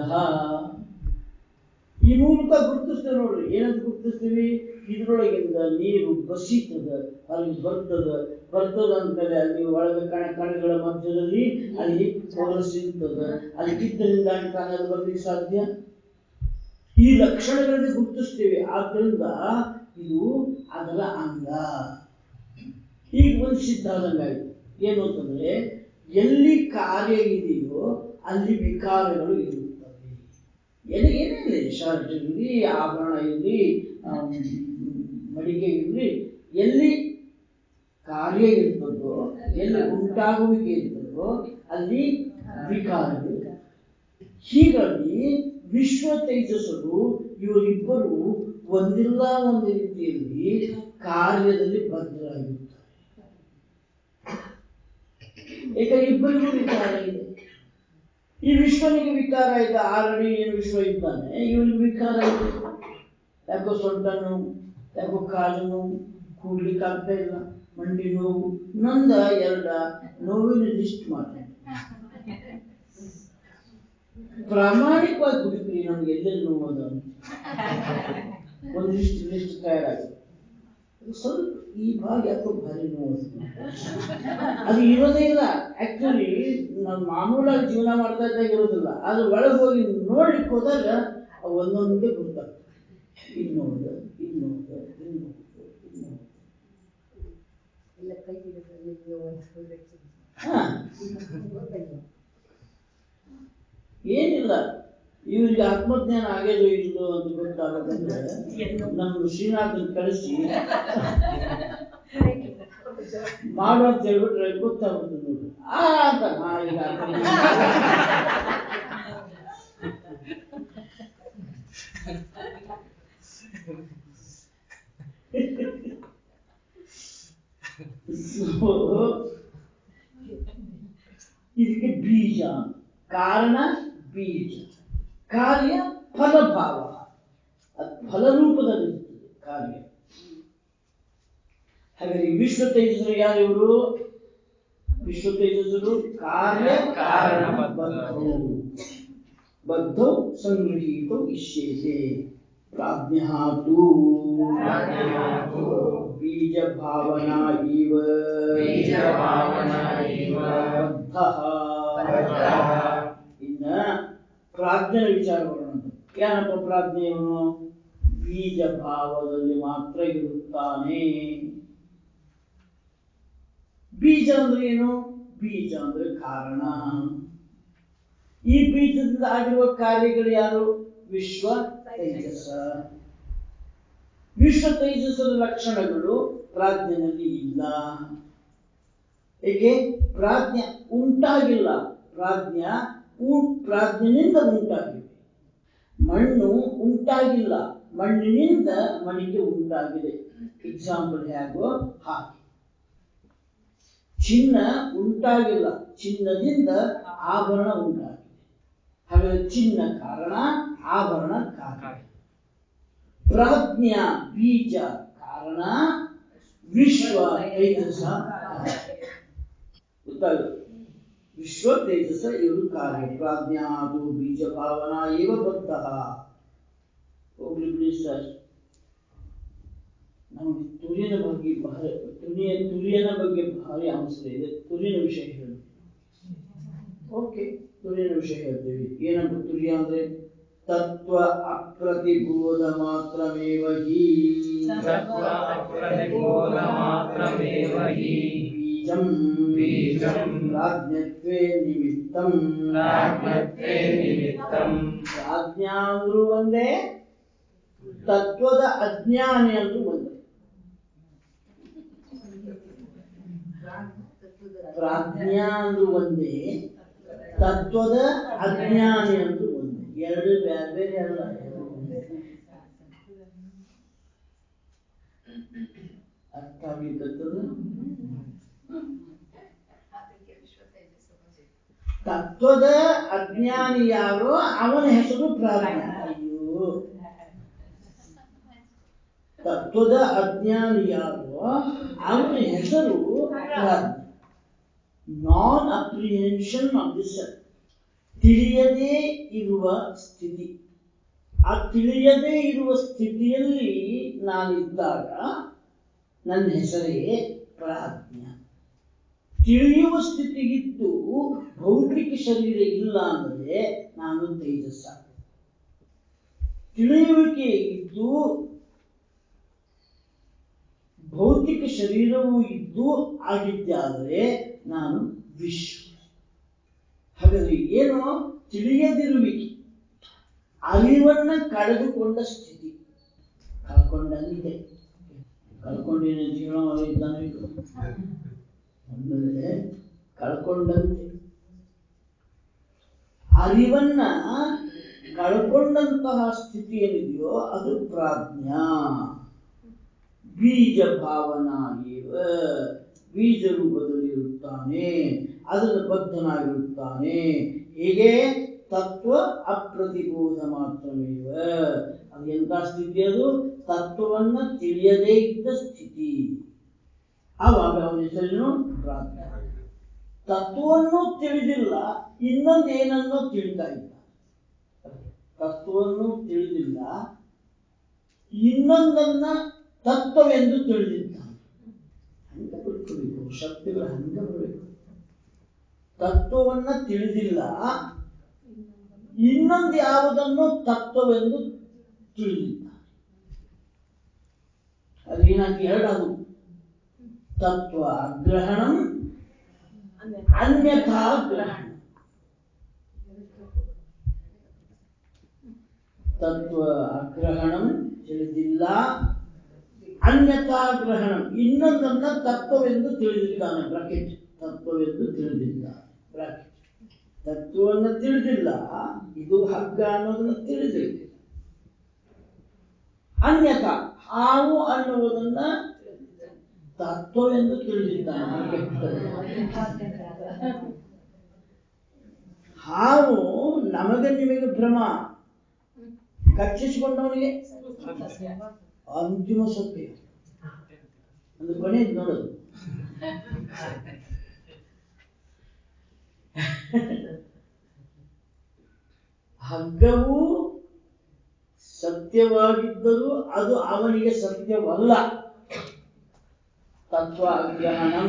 ಈ ಮೂಲಕ ಗುರುತಿಸ್ತೇವೆ ನೋಡ್ರಿ ಏನಂತ ಗುರುತಿಸ್ತೀವಿ ಇದ್ರೊಳಗಿಂದ ನೀರು ಬಸೀತದ ಅಲ್ಲಿ ಬರ್ತದ ಬರ್ತದ ಅಂದ್ಮೇಲೆ ಅಲ್ಲಿ ಒಳಗೆ ಕಣ ಕಣಗಳ ಮಧ್ಯದಲ್ಲಿ ಅಲ್ಲಿ ಪೋರಸ್ ಇರ್ತದ ಅಲ್ಲಿ ಕಿತ್ತರಿಂದ ಕಾಣಲು ಬರ್ಲಿಕ್ಕೆ ಸಾಧ್ಯ ಈ ಲಕ್ಷಣಗಳನ್ನು ಗುರುತಿಸ್ತೇವೆ ಆದ್ರಿಂದ ಇದು ಅದರ ಅಂಗ ಈಗ ಒಂದು ಸಿದ್ಧ ಆದಂಗಾಯ್ತು ಏನು ಅಂತಂದ್ರೆ ಎಲ್ಲಿ ಕಾರ್ಯ ಇದೆಯೋ ಅಲ್ಲಿ ವಿಕಾರಗಳು ಇರುತ್ತವೆ ಏನೇ ಏನೇ ಇರಲಿ ಶರ್ಟ್ ಇರಲಿ ಆಭರಣ ಇರಲಿ ಮಡಿಕೆ ಇರಲಿ ಎಲ್ಲಿ ಕಾರ್ಯ ಇರ್ತದೋ ಎಲ್ಲಿ ಉಂಟಾಗುವಿಕೆ ಇರ್ತದೋ ಅಲ್ಲಿ ವಿಕಾರಗಳು ಹೀಗಾಗಿ ವಿಶ್ವ ತೇಜಸ್ಸರು ಇವರಿಬ್ಬರು ಒಂದಿಲ್ಲ ಒಂದು ರೀತಿಯಲ್ಲಿ ಕಾರ್ಯದಲ್ಲಿ ಬದ್ಧರಾಗಿರುತ್ತಾರೆ ಏಕೆಂದ್ರೆ ಇಬ್ಬರಿಗೂ ವಿಕಾರ ಇದೆ ಈ ವಿಶ್ವನಿಗೆ ವಿಕಾರ ಇದೆ ಆಲ್ರೆಡಿ ಏನು ವಿಶ್ವ ಇದ್ದಾನೆ ಇವನಿಗೆ ವಿಕಾರ ಇದೆ ಯಾಕೋ ಸೊಂಟ ನೋವು ಯಾಕೋ ಕಾಲು ನೋವು ಕೂಡ್ಲಿಕ್ಕೆ ಆಗ್ತಾ ಇಲ್ಲ ಮಂಡಿ ನೋವು ನಂದ ಎರಡ ನೋವಿನ ಲಿಸ್ಟ್ ಮಾಡಿ ಪ್ರಾಮಾಣಿಕವಾಗಿ ಹುಡುಕ್ರಿ ನಮ್ಗೆ ಎಲ್ಲೆಲ್ಲಿ ನೋವು ಅದ ಅಂತ. ಒಂದು ಲಿಸ್ಟ್ ಲಿಸ್ಟ್ ತಯಾರಾಗಿದೆ ಸ್ವಲ್ಪ ಈ ಭಾಗ ಯಾಕೋ ಭಾರಿ ನೋವು ಅದು ಇರೋದೇ ಇಲ್ಲ ಆಕ್ಚುಲಿ ನಾವು ಮಾಮೂಲಾಗಿ ಜೀವನ ಮಾಡ್ತಾ ಇದ್ದಾಗ ಇರೋದಿಲ್ಲ ಅದು ಒಳಗೆ ಹೋಗಿ ನೋಡ್ಲಿಕ್ಕೆ ಹೋದಾಗ ಅವು ಒಂದೊಂದೇ ಗೊತ್ತಾಗ್ತದೆ ಇನ್ನೊಂದು ಇನ್ನೊಂದು ಇನ್ನೊಂದು ಇನ್ನೊಂದು ಎಲ್ಲ ಕೈ ಹಿಡಿದು ಒಂದು ಹಾ ಏನಿಲ್ಲ ಇವರಿಗೆ ಆತ್ಮಜ್ಞಾನ ಆಗ್ಯದೋ ಇಲ್ಲೋ ಅಂತ ಗೊತ್ತಾಗಬೇಕಂದ್ರೆ ನಮ್ಮ ಶ್ರೀನಾಥನ್ ಕಳಿಸಿ ಮಾಡು ಅಂತ ಹೇಳ್ಬಿಟ್ರೆ ಗೊತ್ತಾಗುತ್ತೆ ನೋಡಿ ಆ ಅಂತ ನಾ ಈಗ So, ಇದಕ್ಕೆ ಬೀಜ ಕಾರಣ ಬೀಜ ಕಾರ್ಯ ಫಲಭಾವ ಅದು ಫಲರೂಪದಲ್ಲಿರ್ತದೆ ಕಾರ್ಯ ಹಾಗಾದ್ರೆ ಈ ವಿಶ್ವ ತೇಜಸ್ಸರು ಯಾರು ಇವರು ವಿಶ್ವ ತೇಜಸ್ಸರು ಕಾರ್ಯ ಕಾರಣ ಬದ್ಧೌ ಬದ್ಧೌ ಸಂಗೃಹೀತೌ ಇಷ್ಯೇತೆ ಪ್ರಾಜ್ಞಃ ತು ಪ್ರಾಜ್ಞಃ ಬೀಜ ಭಾವನಾ ಇವ ಬೀಜಭಾವನಾ ಇವ ಬದ್ಧಃ ಬದ್ಧಃ ಇನ್ನ ಪ್ರಾಜ್ಞನ ವಿಚಾರ ಬರೋಣ ಏನಪ್ಪ ಪ್ರಾಜ್ಞೆ ಇವನು ಬೀಜ ಭಾವದಲ್ಲಿ ಮಾತ್ರ ಇರುತ್ತಾನೆ ಬೀಜ ಅಂದ್ರೆ ಏನು ಬೀಜ ಅಂದ್ರೆ ಕಾರಣ ಈ ಬೀಜದಿಂದ ಆಗಿರುವ ಕಾರ್ಯಗಳು ಯಾರು ವಿಶ್ವ ತೈಜಸ ವಿಶ್ವ ತೈಜಸ್ಸದ ಲಕ್ಷಣಗಳು ಪ್ರಾಜ್ಞನಲ್ಲಿ ಇಲ್ಲ ಏಕೆ ಪ್ರಾಜ್ಞ ಉಂಟಾಗಿಲ್ಲ ಪ್ರಾಜ್ಞ ಉ- ಪ್ರಾಜ್ಞನಿಂದ ಉಂಟಾಗಿದೆ ಮಣ್ಣು ಉಂಟಾಗಿಲ್ಲ ಮಣ್ಣಿನಿಂದ ಮಣಿಗೆ ಉಂಟಾಗಿದೆ ಎಕ್ಸಾಂಪಲ್ ಹೇಗೋ ಹಾಗೆ ಚಿನ್ನ ಉಂಟಾಗಿಲ್ಲ ಚಿನ್ನದಿಂದ ಆಭರಣ ಉಂಟಾಗಿದೆ ಹಾಗಾದ್ರೆ ಚಿನ್ನ ಕಾರಣ ಆಭರಣ ಕಾರಣ ಪ್ರಾಜ್ಞ ಬೀಜ ಕಾರಣ ವಿಶ್ವ ತೈಜಸ ಕಾರ್ಯ. ಗೊತ್ತಾಗಲ್ಲ ವಿಶ್ವ ತೇಜಸ ಇವರು ಕಾರ್ಯ ಪ್ರಾಜ್ಞಾ ಅದು ಬೀಜ ಭಾವನಾ ಇವ ಬದ್ಧ ಹೋಗ್ಲಿ ಬಿಡಿ ಸರ್ ನಮಗೆ ತುರಿಯನ ಬಗ್ಗೆ ಭಾರಿ ತುರಿಯ ತುರಿಯನ ಬಗ್ಗೆ ಭಾರಿ ಅಂಶ ಇದೆ ತುರಿಯನ ವಿಷಯ ಹೇಳಿ ಓಕೆ ತುರಿಯನ ವಿಷಯ ಹೇಳ್ತೀವಿ ಏನಪ್ಪ ತುರಿಯ ಅಂದ್ರೆ ತತ್ವ ಅಪ್ರತಿಬೋಧ ಮಾತ್ರಮೇವ ಹಿ ತತ್ವ ಅಪ್ರತಿಬೋಧಮಾತ್ರಮೇವ ಹಿ ಬೀಜಂ ಬೀಜಂ ಪ್ರಾಜ್ಞತ್ವೇ ನಿಮಿತ್ತಂ ಪ್ರಾಜ್ಞತ್ವೇ ನಿಮಿತ್ತಂ ಪ್ರಾಜ್ಞಾ ಅಂದ್ರೂ ಒಂದೇ ತತ್ವದ ಅಜ್ಞಾನಿ ಅಂದ್ರೂ ಒಂದೇ ಪ್ರಾಜ್ಞಾ ಅಂದ್ರೂ ಒಂದೇ ತತ್ವದ ಅಜ್ಞಾನಿ ಅಂದ್ರೂ ಒಂದೇ ಎರಡು ಬೇರೆ ಬೇರೆ ಅಲ್ಲ ಎರಡು ಒಂದೇ. ಅರ್ಥ ಆಗ್ಲಿಕ್ಕತ್ತದ ತತ್ವದ ಅಜ್ಞಾನಿ ಯಾರೋ ಅವನ ಹೆಸರು ಪ್ರಾಜ್ಞ ಅಯ್ಯೋ ತತ್ವದ ಅಜ್ಞಾನಿ ಯಾರೋ ಅವನ ಹೆಸರು ಪ್ರಾಜ್ಞ ನಾನ್ ಅಪ್ರಿಹೆನ್ಷನ್ ಆಫ್ ದಿಸ್ ತಿಳಿಯದೇ ಇರುವ ಸ್ಥಿತಿ ಆ ತಿಳಿಯದೇ ಇರುವ ಸ್ಥಿತಿಯಲ್ಲಿ ನಾನಿದ್ದಾಗ ನನ್ನ ಹೆಸರೇ ಪ್ರಾಜ್ಞ ತಿಳಿಯುವ ಸ್ಥಿತಿಗಿದ್ದು ಭೌತಿಕ ಶರೀರ ಇಲ್ಲ ಅಂದರೆ ನಾನು ತೇಜಸ್ಸ ತಿಳಿಯುವಿಕೆ ಇದ್ದು ಭೌತಿಕ ಶರೀರವೂ ಇದ್ದು ಆಗಿದ್ದಾದರೆ ನಾನು ವಿಶ್ವ ಹಾಗಾದ್ರೆ ಏನು ತಿಳಿಯದಿರುವಿಕೆ ಅರಿವನ್ನ ಕಳೆದುಕೊಂಡ ಸ್ಥಿತಿ ಕಳ್ಕೊಂಡಂತೆ ಕಳ್ಕೊಂಡಿನ ಜೀವನ ಇದ್ದಾನೆ ಇದು. ಅಂದ್ರೆ ಕಳ್ಕೊಂಡಂತೆ ಅರಿವನ್ನ ಕಳ್ಕೊಂಡಂತಹ ಸ್ಥಿತಿ ಏನಿದೆಯೋ ಅದು ಪ್ರಾಜ್ಞಾ ಬೀಜ ಭಾವನಾ ಇವ ಬೀಜ ರೂಪದಲ್ಲಿ ಇರುತ್ತಾನೆ ಅದನ್ನು ಬದ್ಧನಾಗಿರುತ್ತಾನೆ ಹೀಗೆ ತತ್ವ ಅಪ್ರತಿಬೋಧ ಮಾತ್ರಮೇವ ಅದು ಎಂತ ಸ್ಥಿತಿ ಅದು ತತ್ವವನ್ನ ತಿಳಿಯದೇ ಇದ್ದ ಸ್ಥಿತಿ ಆವಾಗ ಅವನ ಹೆಸರೇನು ಪ್ರಾಜ್ಞ ತತ್ವವನ್ನು ತಿಳಿದಿಲ್ಲ ಇನ್ನೊಂದು ಏನನ್ನೋ ತಿಳಿತಾ ಇದ್ದ ತತ್ವವನ್ನು ತಿಳಿದಿಲ್ಲ ಇನ್ನೊಂದನ್ನ ತತ್ವವೆಂದು ತಿಳಿದಿದ್ದಾನೆ ಹಂಗ ಬಿಟ್ಕೋಬೇಕು ಶಬ್ದಗಳು ಹಂಗ ಬರಬೇಕು ತತ್ವವನ್ನ ತಿಳಿದಿಲ್ಲ ಇನ್ನೊಂದು ಯಾವುದನ್ನು ತತ್ವವೆಂದು ತಿಳಿದಿದ್ದಾನೆ ಅದೇನಾಗಿ ಎರಡದು ತತ್ವ ಗ್ರಹಣಂ ಅನ್ಯಥಾ ಗ್ರಹಣ ತತ್ವ ಅಗ್ರಹಣಂ ತಿಳಿದಿಲ್ಲ ಅನ್ಯಥಾ ಗ್ರಹಣಂ ಇನ್ನೊಂದನ್ನ ತತ್ವವೆಂದು ತಿಳಿದಿದ್ದಾನೆ ಬ್ರಾಕೆಟ್ ತತ್ವವೆಂದು ತಿಳಿದಿದ್ದಾನೆ ಬ್ರಾಕೆಟ್ ತತ್ವವನ್ನು ತಿಳಿದಿಲ್ಲ ಇದು ಹಗ್ಗ ಅನ್ನೋದನ್ನ ತಿಳಿದಿಲ್ಲ ಅನ್ಯಥಾ ಹಾವು ಅನ್ನುವುದನ್ನ ತತ್ವವೆಂದು ತಿಳಿದಿದ್ದಾನೆ bracket. ಹಾವು ನಮಗೆ ನಿಮಗೆ ಭ್ರಮ ಕಚ್ಚಿಸಿಕೊಂಡವನಿಗೆ ಅಂತಿಮ ಸತ್ಯ ಅಂದ್ರೆ ಕೊನೆಯದು ನೋಡೋದು ಹಗ್ಗವು ಸತ್ಯವಾಗಿದ್ದರೂ ಅದು ಅವನಿಗೆ ಸತ್ಯವಲ್ಲ ತತ್ವ ಗ್ರಹಣಂ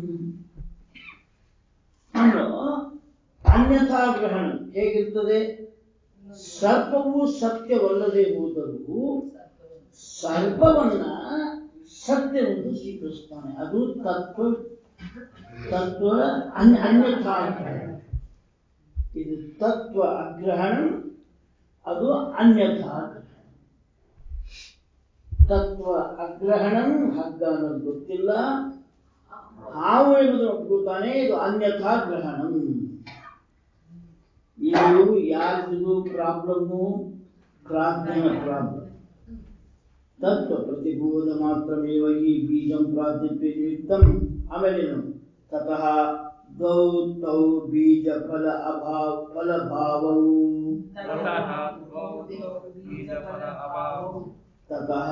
ಇನ್ನು ಅನ್ಯಥಾ ಗ್ರಹಣ ಹೇಗಿರ್ತದೆ ಸರ್ಪವು ಸತ್ಯವಲ್ಲದೆ ಹೋದರೂ ಸರ್ಪವನ್ನ ಸತ್ಯವೆಂದು ಸ್ವೀಕರಿಸ್ತಾನೆ ಅದು ತತ್ವ ತತ್ವ ಅನ್ಯ ಅನ್ಯಥಾ ಗ್ರಹಣ ಇದು ತತ್ವ ಅಗ್ರಹಣ ಅದು ಅನ್ಯಥಾ ಗ್ರಹಣ ತತ್ವ ಅಗ್ರಹಣಂ ಹಗ್ಗ ಅನ್ನೋದು ಗೊತ್ತಿಲ್ಲ ಹಾವು ಎಂಬುದನ್ನು ಒಪ್ಪಿಕೊಳ್ತಾನೆ ಇದು ಅನ್ಯಥಾ ಗ್ರಹಣಂ ಇದು ಯಾರ್ದು ಪ್ರಾಬ್ಲಮ್ಮು ಪ್ರಾಜ್ಞನ ಪ್ರಾಬ್ಲಮ್ ತತ್ವ ಪ್ರತಿಬೋಧ ಮಾತ್ರಮೇವ ಈ ಬೀಜಂ ಪ್ರಾಜ್ಞತ್ವ ನಿಮಿತ್ತಂ ಆಮೇಲೇನು ತತಃ ದ್ವೌ ತೌ ಬೀಜ ಫಲ ಅಭಾವ ಫಲ ಭಾವವು ततः द्वौ बीजफल अभावौ ತತಃ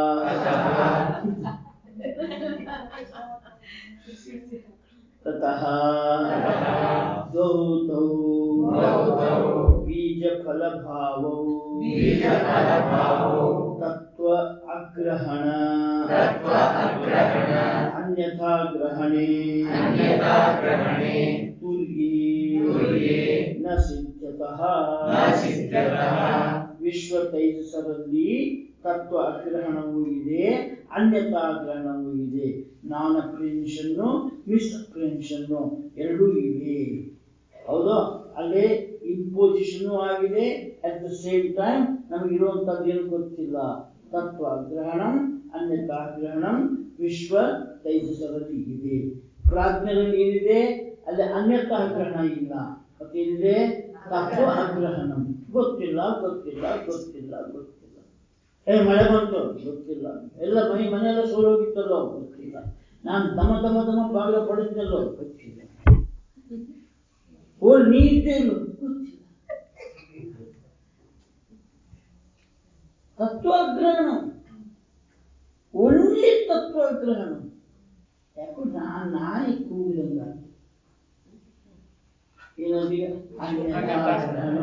ತತಃ ದ್ವೌ ತೌ द्वौ तौ ಬೀಜ ಫಲ ಭಾವವು बीजफलभावौ ತತ್ವ ಅಗ್ರಹಣ तत्त्व अग्रहण ಅನ್ಯಥಾ ಗ್ರಹಣೆ अन्यथा ग्रहणे ತುರ್ಯೇ ತುರ್ಯೇ ನ ಸಿದ್ಧತಃ न सिद्ध्यतः ವಿಶ್ವ ತೈಜಸರಲ್ಲಿ ತತ್ವ ಅಗ್ರಹಣವೂ ಇದೆ ಅನ್ಯತಾ ಗ್ರಹಣವೂ ಇದೆ ನಾನ್ ಅಪ್ರಿಹೆನ್ಷನ್ನು ಮಿಸ್ ಅಪ್ರಿಹೆನ್ಷನ್ನು ಎರಡೂ ಇವೆ ಹೌದು ಅಲ್ಲೇ ಇಂಪೋಸಿಷನ್ ಆಗಿದೆ ಅಟ್ ದ ಸೇಮ್ ಟೈಮ್ ನಮಗಿರುವಂತದ್ದು ಏನು ಗೊತ್ತಿಲ್ಲ ತತ್ವ ಗ್ರಹಣಂ ಅನ್ಯತಾ ಗ್ರಹಣಂ ವಿಶ್ವ ತೈಜಸರಲ್ಲಿ ಇದೆ ಪ್ರಾಜ್ಞರಲ್ಲಿ ಏನಿದೆ ಅಲ್ಲಿ ಅನ್ಯತಾ ಗ್ರಹಣ ಇಲ್ಲ ಮತ್ತೇನಿದೆ ತತ್ವ ಅಗ್ರಹಣಂ ಗೊತ್ತಿಲ್ಲ ಗೊತ್ತಿಲ್ಲ ಗೊತ್ತಿಲ್ಲ ಗೊತ್ತಿಲ್ಲ ಏ ಮಳೆ ಬಂತು ಗೊತ್ತಿಲ್ಲ ಎಲ್ಲ ಮೈ ಮನೆಯೆಲ್ಲ ಸೋಲೋಗಿತ್ತಲ್ಲೋ ಗೊತ್ತಿಲ್ಲ ನಾನು ದಮ ದಮ ದಮ ಬಾಗಿಲ ಪಡೆದಿದ್ದಲ್ಲೋ ಗೊತ್ತಿಲ್ಲ ಓ ನೀ ಇದ್ದೇ ಇಲ್ಲೋ ಗೊತ್ತಿಲ್ಲ ತತ್ವಗ್ರಹಣ ಒಳ್ಳೆ ತತ್ವಗ್ರಹಣ ಯಾಕೋ ನಾನು ನಾಯಿ ಕೂಗಿದಂಗ ಏನಂದೀಗ ಅನ್ಯಥಾಗ್ರಹಣ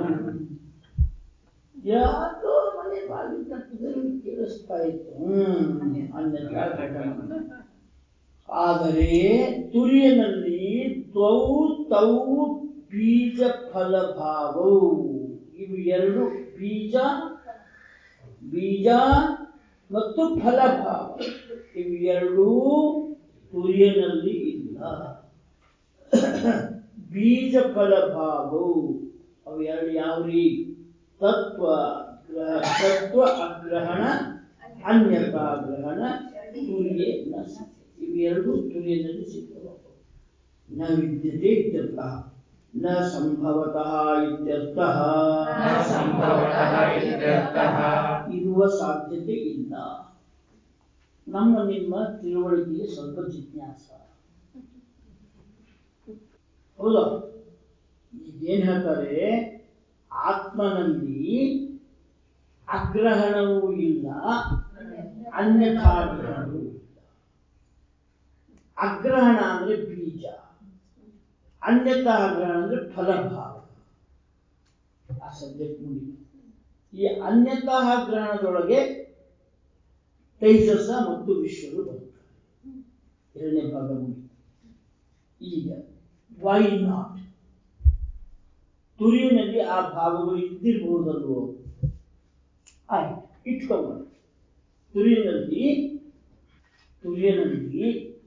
ಯಾಕೋ ಮನೆ ಬಾಗಿಲು ತಟ್ಟದಲ್ಲಿ ಕೇಳಿಸ್ತಾ ಇತ್ತು ಹ್ಮ್ ಅನ್ಯಥಾಗ್ರಹಣ ಆದರೆ ತುರಿಯನಲ್ಲಿ ದ್ವೌ ತೌ ಬೀಜ ಫಲಭಾವವು ಇವು ಎರಡು ಬೀಜ ಬೀಜ ಮತ್ತು ಫಲಭಾವ ಇವು ಎರಡೂ ತುರಿಯನಲ್ಲಿ ಇಲ್ಲ ಬೀಜ ಫಲಭಾವವು ಅವು ಎರಡು ಯಾವ್ರಿ ತತ್ವ ಗ್ರಹ ತತ್ವ ಅಗ್ರಹಣ ಅನ್ಯತಾ ಗ್ರಹಣ ತುರಿಯೇ ನ ಸಿದ್ಧತೆ. ಇವೆರಡೂ ತುರಿಯದಲ್ಲಿ ಸಿಗ್ತವೆ ನ ವಿದ್ಯತೆ ಇತ್ಯರ್ಥಃ ನ ಸಂಭವತಃ ಇತ್ಯರ್ಥಃ न सम्भवतः इत्यर्थः ಇರುವ ಸಾಧ್ಯತೆ ಇಲ್ಲ ನಮ್ಮ ನಿಮ್ಮ ತಿಳುವಳಿಕೆಗೆ ಸ್ವಲ್ಪ ಜಿಜ್ಞಾಸ ಹೌದಾ ಈಗೇನ್ ಹೇಳ್ತಾರೆ ಆತ್ಮನಲ್ಲಿ ಅಗ್ರಹಣವೂ ಇಲ್ಲ ಅನ್ಯಥಾಗ್ರಹಣವೂ ಇಲ್ಲ ಅಗ್ರಹಣ ಅಂದ್ರೆ ಬೀಜ ಅನ್ಯಥಾ ಗ್ರಹಣ ಅಂದ್ರೆ ಫಲಭಾವ ಆ ಸಬ್ಜೆಕ್ಟ್ ಮುಗಿತು ಈ ಅನ್ಯತಾ ಗ್ರಹಣದೊಳಗೆ ತೈಜಸ ಮತ್ತು ವಿಶ್ವರು ಬರುತ್ತಾರೆ ಎರಡನೇ ಭಾಗ ಮುಗಿತು ಈಗ ವೈ ನಾಟ್ ತುರಿಯಲ್ಲಿ ಆ ಭಾವಗಳು ಇದ್ದಿರಬಹುದಲ್ವೋ ಆಯ್ತು ಇಟ್ಕೊಂಬ ತುರಿಯಲ್ಲಿ ತುರಿಯನಲ್ಲಿ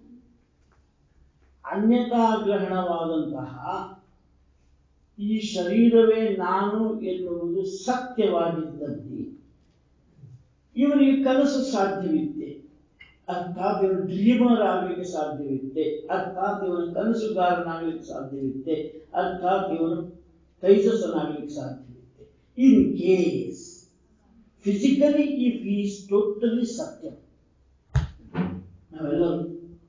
ಅನ್ಯತಾಗ್ರಹಣವಾದಂತಹ ಈ ಶರೀರವೇ ನಾನು ಎನ್ನುವುದು ಸತ್ಯವಾಗಿದ್ದಲ್ಲಿ ಇವನಿಗೆ ಕನಸು ಸಾಧ್ಯವಿತ್ತೆ ಅರ್ಥಾತ್ ಇವನು ಡ್ರೀಮರ್ ಆಗಲಿಕ್ಕೆ ಸಾಧ್ಯವಿತ್ತೆ ಅರ್ಥಾತ್ ಇವನು ಕನಸುಗಾರನಾಗಲಿಕ್ಕೆ ಸಾಧ್ಯವಿತ್ತೆ ಅರ್ಥಾತ್ ಇವನು ತೈಜಸ್ಸನಾಗಲಿಕ್ಕೆ ಸಾಧ್ಯವಿತ್ತೆ in case physically if is totally ಸತ್ಯ ನಾವೆಲ್ಲರೂ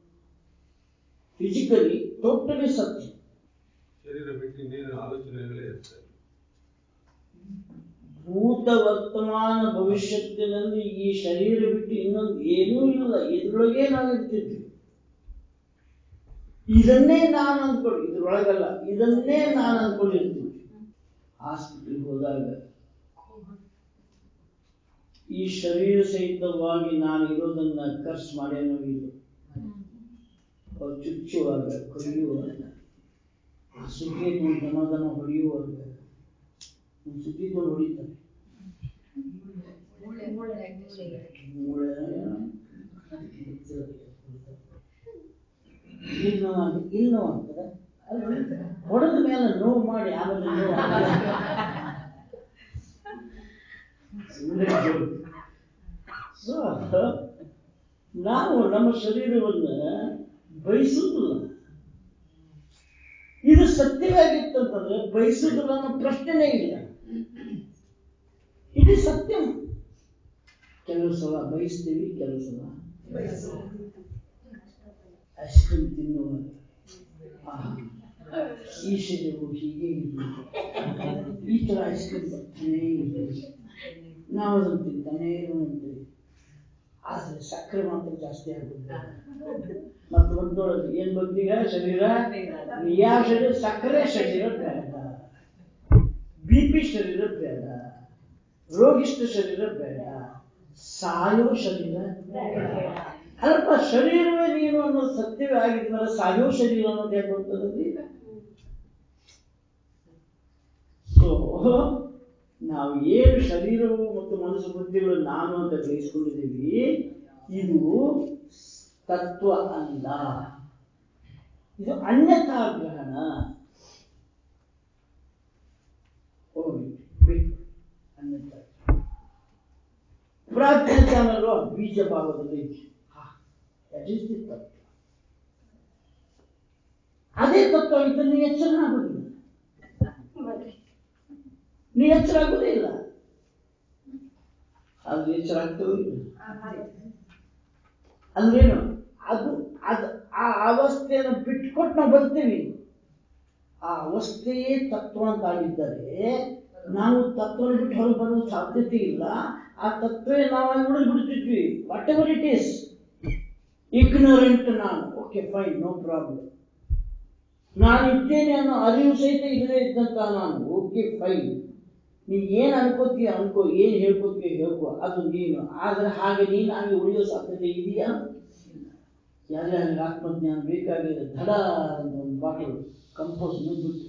ಫಿಸಿಕಲಿ ಟೋಟಲಿ ಸತ್ಯ ಶರೀರ ಬಿಟ್ಟು ಇನ್ನೇನು ಆಲೋಚನೆಗಳೇ ಇರ್ತವೆ ಭೂತ ವರ್ತಮಾನ ಭವಿಷ್ಯತ್ತಿನಲ್ಲಿ ಈ ಶರೀರ ಬಿಟ್ಟು ಇನ್ನೊಂದು ಏನೂ ಇಲ್ಲ ಇದ್ರೊಳಗೆ ನಾವು ಇರ್ತಿದ್ವಿ ಇದನ್ನೇ ನಾನು ಅಂದ್ಕೊಂಡು ಇದ್ರೊಳಗಲ್ಲ ಇದನ್ನೇ ನಾನು ಅಂದ್ಕೊಂಡಿರ್ತೀವಿ ಹಾಸ್ಪಿಟಲ್ಗೆ ಹೋದಾಗ ಈ ಶರೀರ ಸಹಿತವಾಗಿ ನಾನು ಇರೋದನ್ನ ಖರ್ಚು ಮಾಡ್ಯಾನೋ ಇಲ್ಲ ಅವ್ರು ಚುಚ್ಚುವಾಗ ಕೊಯ್ಯುವಾಗ ಆ ಸುಗ್ಗಿ ದನ ದನ ಹೊಡೆಯುವಾಗ ಒಂದು ಸುದ್ದಿ ತಗೊಂಡು ಹೊಡಿತಾರೆ ಮೂಳೆ ಮೂಳೆ ಮೂಳೆ ಮೂಳೆ ಇಲ್ಲಿ ನೋವು ಅಂತ ಇಲ್ಲಿ ನೋವು ಆಗ್ತದೆ ಹೊಡೆದ ಮೇಲೆ ನೋವು ಮಾಡಿ ಆಮೇಲೆ ನೋವು ಆಗಲ್ಲ. ಸುಮ್ನೆ joke. So, ನಾವು ನಮ್ಮ ಶರೀರವನ್ನ ಬಯಸುವುದಿಲ್ಲ ಇದು ಸತ್ಯವಾಗಿತ್ತು ಅಂತಂದ್ರೆ ಬಯಸುವುದಿಲ್ಲ ಅನ್ನೋ ಪ್ರಶ್ನೆನೇ ಇಲ್ಲ ಇದು ಸತ್ಯ ಕೆಲವು ಸಲ ಬಯಸ್ತೀವಿ ಕೆಲವು ಸಲ ಐಸ್ ಕ್ರೀಮ್ ತಿನ್ನುವಾಗ ಆಹಾ, ಈ ಶರೀರವು ಹೀಗೆ ಇರಬೇಕು ಈ ತರ ಐಸ್ ಕ್ರೀಮ್ ಬರ್ತಾನೇ ಇರಬೇಕು ನಾವು ಅದನ್ನು ತಿಂತಾನೇ ಇರುವಂತೀವಿ ಆದ್ರೆ ಸಕ್ಕರೆ ಮಾತ್ರ ಜಾಸ್ತಿ ಆಗುತ್ತೆ ಮತ್ತೆ ಒಂದೊಳಗೆ ಏನ್ ಬಂದೀಗ ಶರೀರ ಯಾವ ಶರೀರ ಸಕ್ಕರೆ ಶರೀರ ಬೇಡ ಬಿ ಪಿ ಶರೀರ ಬೇಡ ರೋಗಿಷ್ಠ ಶರೀರ ಬೇಡ ಸಾಯೋ ಶರೀರ ಅಲ್ಪ ಶರೀರವೇ ನೀನು ಅನ್ನೋದು ಸತ್ಯವೇ ಆಗಿದ್ಮೇಲೆ ಸಾಯೋ ಶರೀರ ಅನ್ನೋದು ಹೇಗೆ ಬರ್ತದಲ್ಲಿ ಸೊ ನಾವು ಏನು ಶರೀರವು ಮತ್ತು ಮನಸ್ಸು ಬುದ್ಧಿಗಳು ನಾನು ಅಂತ ಗ್ರಹಿಸ್ಕೊಂಡಿದ್ದೀವಿ ಇದು ತತ್ವ ಅಲ್ಲ ಇದು ಅನ್ಯಥಾ ಗ್ರಹಣ ಹೋಗಿ ಬಿಟ್ಟು ಅನ್ಯಥಾ ಪ್ರಾಜ್ಞಾನರು ಬೀಜ ಭಾವದಲ್ಲಿ ದಟ್ ಈಸ್ ದಿ ತತ್ವ ಅದೇ ತತ್ವ ಇದ್ದಲ್ಲಿ ಎಚ್ಚರ ಆಗುದಿಲ್ಲ ನೀ ಎಚ್ಚರ ಆಗುದೇ ಇಲ್ಲ ಅದು ಎಚ್ಚರ ಆಗ್ತವೋ ಇಲ್ಲ ಅಂದ್ರೇನು ಅದು ಅದು ಆ ಅವಸ್ಥೆಯನ್ನು ಬಿಟ್ಕೊಟ್ಟು ನಾವು ಬರ್ತೀವಿ ಆ ಅವಸ್ಥೆಯೇ ತತ್ವ ಅಂತ ಆಗಿದ್ದರೆ ನಾವು ತತ್ವ ಬಿಟ್ಟು ಹೊರಗೆ ಬರುವ ಸಾಧ್ಯತೆ ಇಲ್ಲ ಆ ತತ್ವೇ ನಾವಾಗಿ ಉಳಿದು ಬಿಡ್ತಿದ್ವಿ whatever it is ignorant ನಾನು ಓಕೆ ಫೈನ್ ನೋ ಪ್ರಾಬ್ಲಮ್ ನಾನು ಇದ್ದೇನೆ ಅನ್ನೋ ಅರಿವು ಸಹಿತ ಇಲ್ಲದೆ ಇದ್ದಂತ ನಾನು ಓಕೆ ಫೈನ್ ನೀ ಏನ್ ಅನ್ಕೋತೀಯ ಅನ್ಕೋ ಏನ್ ಹೇಳ್ಕೋತೀಯ ಹೇಳ್ಕೋ ಅದು ನೀನು ಆದ್ರೆ ಹಾಗೆ ನೀನಾಗಿ ಉಳಿಯೋ ಸಾಧ್ಯತೆ ಇದೆಯಾ ಯಾರ್ಯಾರಿಗೆ ಆತ್ಮಜ್ಞಾನ ಬೇಕಾಗಿದೆ ಧಡ ಅಂತ ಒಂದು ಬಾಟಲ್ ಕಂಪೋಸ್ ನುಗ್ಬಿಟ್ಟು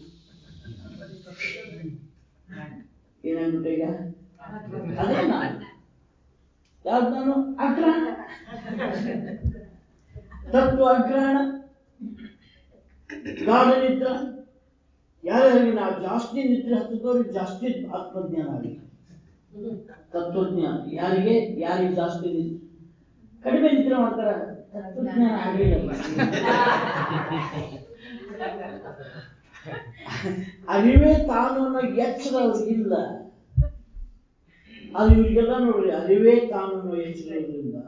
ಏನಾಗ್ಬಿಟ್ಟೆ ಈಗ ಅದೇ ನಾನು ಯಾವ್ದು ನಾನು ಅಗ್ರಹಣ ತತ್ವ ಅಗ್ರಹಣ ಗಾಢ ನಿದ್ರ ಯಾರ್ಯಾರಿಗೆ ನಾವು ಜಾಸ್ತಿ ನಿದ್ರೆ ಹತ್ತಿದವ್ರಿಗೆ ಜಾಸ್ತಿ ಆತ್ಮಜ್ಞಾನ ಆಗಿದೆ ತತ್ವಜ್ಞಾನ ಯಾರಿಗೆ ಯಾರಿಗೆ ಜಾಸ್ತಿ ನಿದ್ರೆ ಕಡಿಮೆ ನಿದ್ರೆ ಮಾಡ್ತಾರ ತತ್ವಜ್ಞಾನ ಆಗಲಿಲ್ಲ ಅರಿವೇ ತಾನು ಅನ್ನೋ ಎಚ್ಚರ ಅವ್ರಿಗಿಲ್ಲ ಅದು ಇವ್ರಿಗೆಲ್ಲ ನೋಡ್ರಿ ಅರಿವೇ ತಾನು ಅನ್ನೋ ಎಚ್ಚರ ಇರೋದ್ರಿಂದ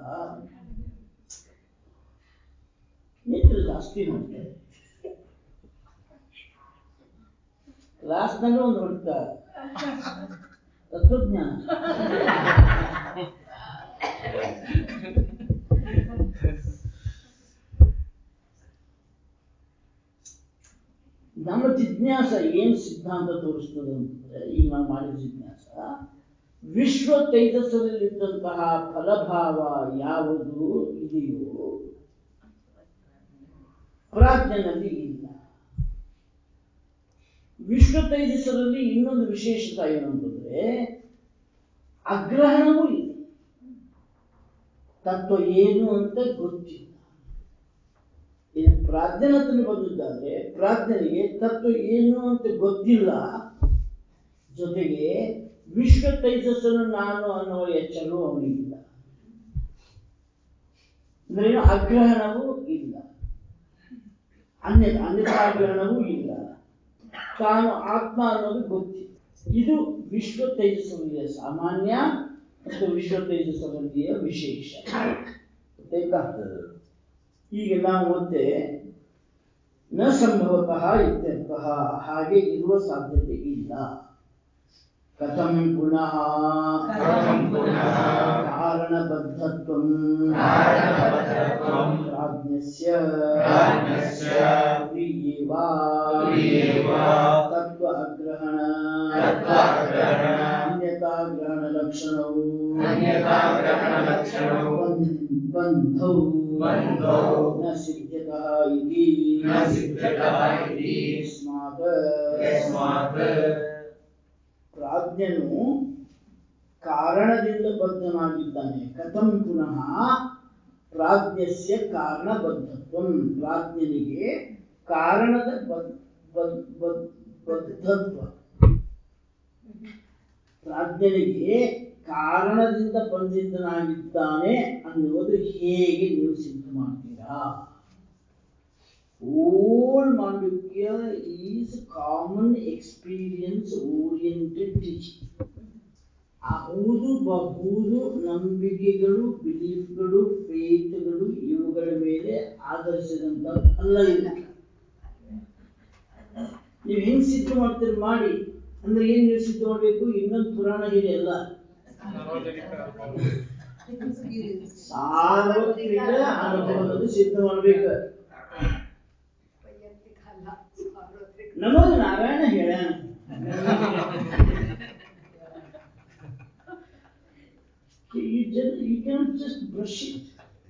ನಿದ್ರೆ ಜಾಸ್ತಿ ಮಾಡ್ತಾರೆ ಕ್ಲಾಸ್ನಾಗ ಒಂದು ಹೊಡ್ತ ತತ್ವಜ್ಞಾನ ನಮ್ಮ ಜಿಜ್ಞಾಸ ಏನ್ ಸಿದ್ಧಾಂತ ತೋರಿಸ್ತದೆ ಅಂತಂದ್ರೆ ಈಗ ನಾವು ಮಾಡಿದ ಜಿಜ್ಞಾಸ ವಿಶ್ವ ತೈಜಸ್ಸಲ್ಲಿದ್ದಂತಹ ಫಲಭಾವ ಯಾವುದು ಇದೆಯೋ ಪ್ರಾಜ್ಞನಲ್ಲಿ ಇಲ್ಲ ವಿಶ್ವ ತೈಜಸ್ಸರಲ್ಲಿ ಇನ್ನೊಂದು ವಿಶೇಷತೆ ಏನು ಅಂತಂದ್ರೆ ಅಗ್ರಹಣವೂ ಇದೆ ತತ್ವ ಏನು ಅಂತ ಗೊತ್ತಿಲ್ಲ ಇದು ಪ್ರಾಜ್ಞನತನ ಬಂದಿದ್ದಾದ್ರೆ ಪ್ರಾಜ್ಞನಿಗೆ ತತ್ವ ಏನು ಅಂತ ಗೊತ್ತಿಲ್ಲ ಜೊತೆಗೆ ವಿಶ್ವ ತೈಜಸ್ಸನ್ನು ನಾನು ಅನ್ನುವ ಎಚ್ಚರವೂ ಅವನಿಗಿಲ್ಲ ಅಂದ್ರೆ ಏನು ಅಗ್ರಹಣವೂ ಇಲ್ಲ ಅನ್ಯ ಅನ್ಯಥಾಗ್ರಹಣವೂ ಇಲ್ಲ ತಾನು ಆತ್ಮ ಅನ್ನೋದು ಗೊತ್ತಿಲ್ಲ ಇದು ವಿಶ್ವ ತೇಜಸ್ಸಲ್ಲಿಯ ಸಾಮಾನ್ಯ ಮತ್ತು ವಿಶ್ವ ತೇಜಸ್ಸಲ್ಲಿಯ ವಿಶೇಷ ಗೊತ್ತಾಯ್ತಾ? ಈಗ ನಾವು ಮತ್ತೆ ನ ಸಂಭವತಃ ಇತ್ಯರ್ಥಃ ಹಾಗೆ ಇರುವ ಸಾಧ್ಯತೆ ಇಲ್ಲ ಕಥಂ ಪುನಃ ಕಥಂ ಪುನಃ ಕಾರಣಬದ್ಧತ್ವಂ ಕಾರಣಬದ್ಧತ್ವಂ ಪ್ರಾಜ್ಞಸ್ಯ ಪ್ರಾಜ್ಞಸ್ಯ ತುರ್ಯೇವ ತುರ್ಯೇವ ತತ್ವ ಅಗ್ರಹಣ ತತ್ವ ಅಗ್ರಹಣ ಅನ್ಯತಾಗ್ರಹಣ ಲಕ್ಷಣವು ಅನ್ಯತಾಗ್ರಹಣಲಕ್ಷಣವು ಬಂಧೌ ಬಂಧೌ ನ ಸಿದ್ಧ್ಯತಃ ಇತಿ ನ ಸಿದ್ಧ್ಯತಃ ಇತಿ ಯಸ್ಮಾತ್ ಯಸ್ಮಾತ್ ಪ್ರಾಜ್ಞನು ಕಾರಣದಿಂದ ಬದ್ಧನಾಗಿದ್ದಾನೆ ಕಥಂ ಪುನಃ ಪ್ರಾಜ್ಞಸ್ಯ ಕಾರಣಬದ್ಧತ್ವಂ ಪ್ರಾಜ್ಞನಿಗೆ ಕಾರಣದ ಬದ್- ಬದ್- ಬದ್- ಬದ್ಧತ್ವ ಪ್ರಾಜ್ಞನಿಗೆ ಕಾರಣದಿಂದ ಬಂದಿದ್ದನಾಗಿದ್ದಾನೆ ಅನ್ನುವುದು ಹೇಗೆ ನೀವು ಸಿದ್ಧ ಮಾಡ್ತೀರಾ whole Mandukya is common experience oriented teaching ಅಹುದು ಬಹುದು ನಂಬಿಕೆಗಳು ಬಿಲೀಫ್ಗಳು ಫೇತ್ಗಳು ಇವುಗಳ ಮೇಲೆ ಆಧರಿಸಿದಂತ ಅಲ್ಲ ಇದು ನೀವು ಹೆಂಗ್ ಸಿದ್ಧ ಮಾಡ್ತೀರಿ ಮಾಡಿ ಅಂದ್ರೆ ಏನ್ ನೀವು ಸಿದ್ಧ ಮಾಡ್ಬೇಕು ಇನ್ನೊಂದು ಪುರಾಣ ಹೇಳಿ ಅಲ್ಲ ಸಾರ್ವತ್ರಿಕ ಅನುಭವದಲ್ಲಿ ಸಿದ್ಧ ಮಾಡ್ಬೇಕು ವೈಯಕ್ತಿಕ ಅಲ್ಲ ಸಾರ್ವತ್ರಿಕ ನಮಗ ನಾರಾಯಣ ಹೇಳ You just you cannot just brush it.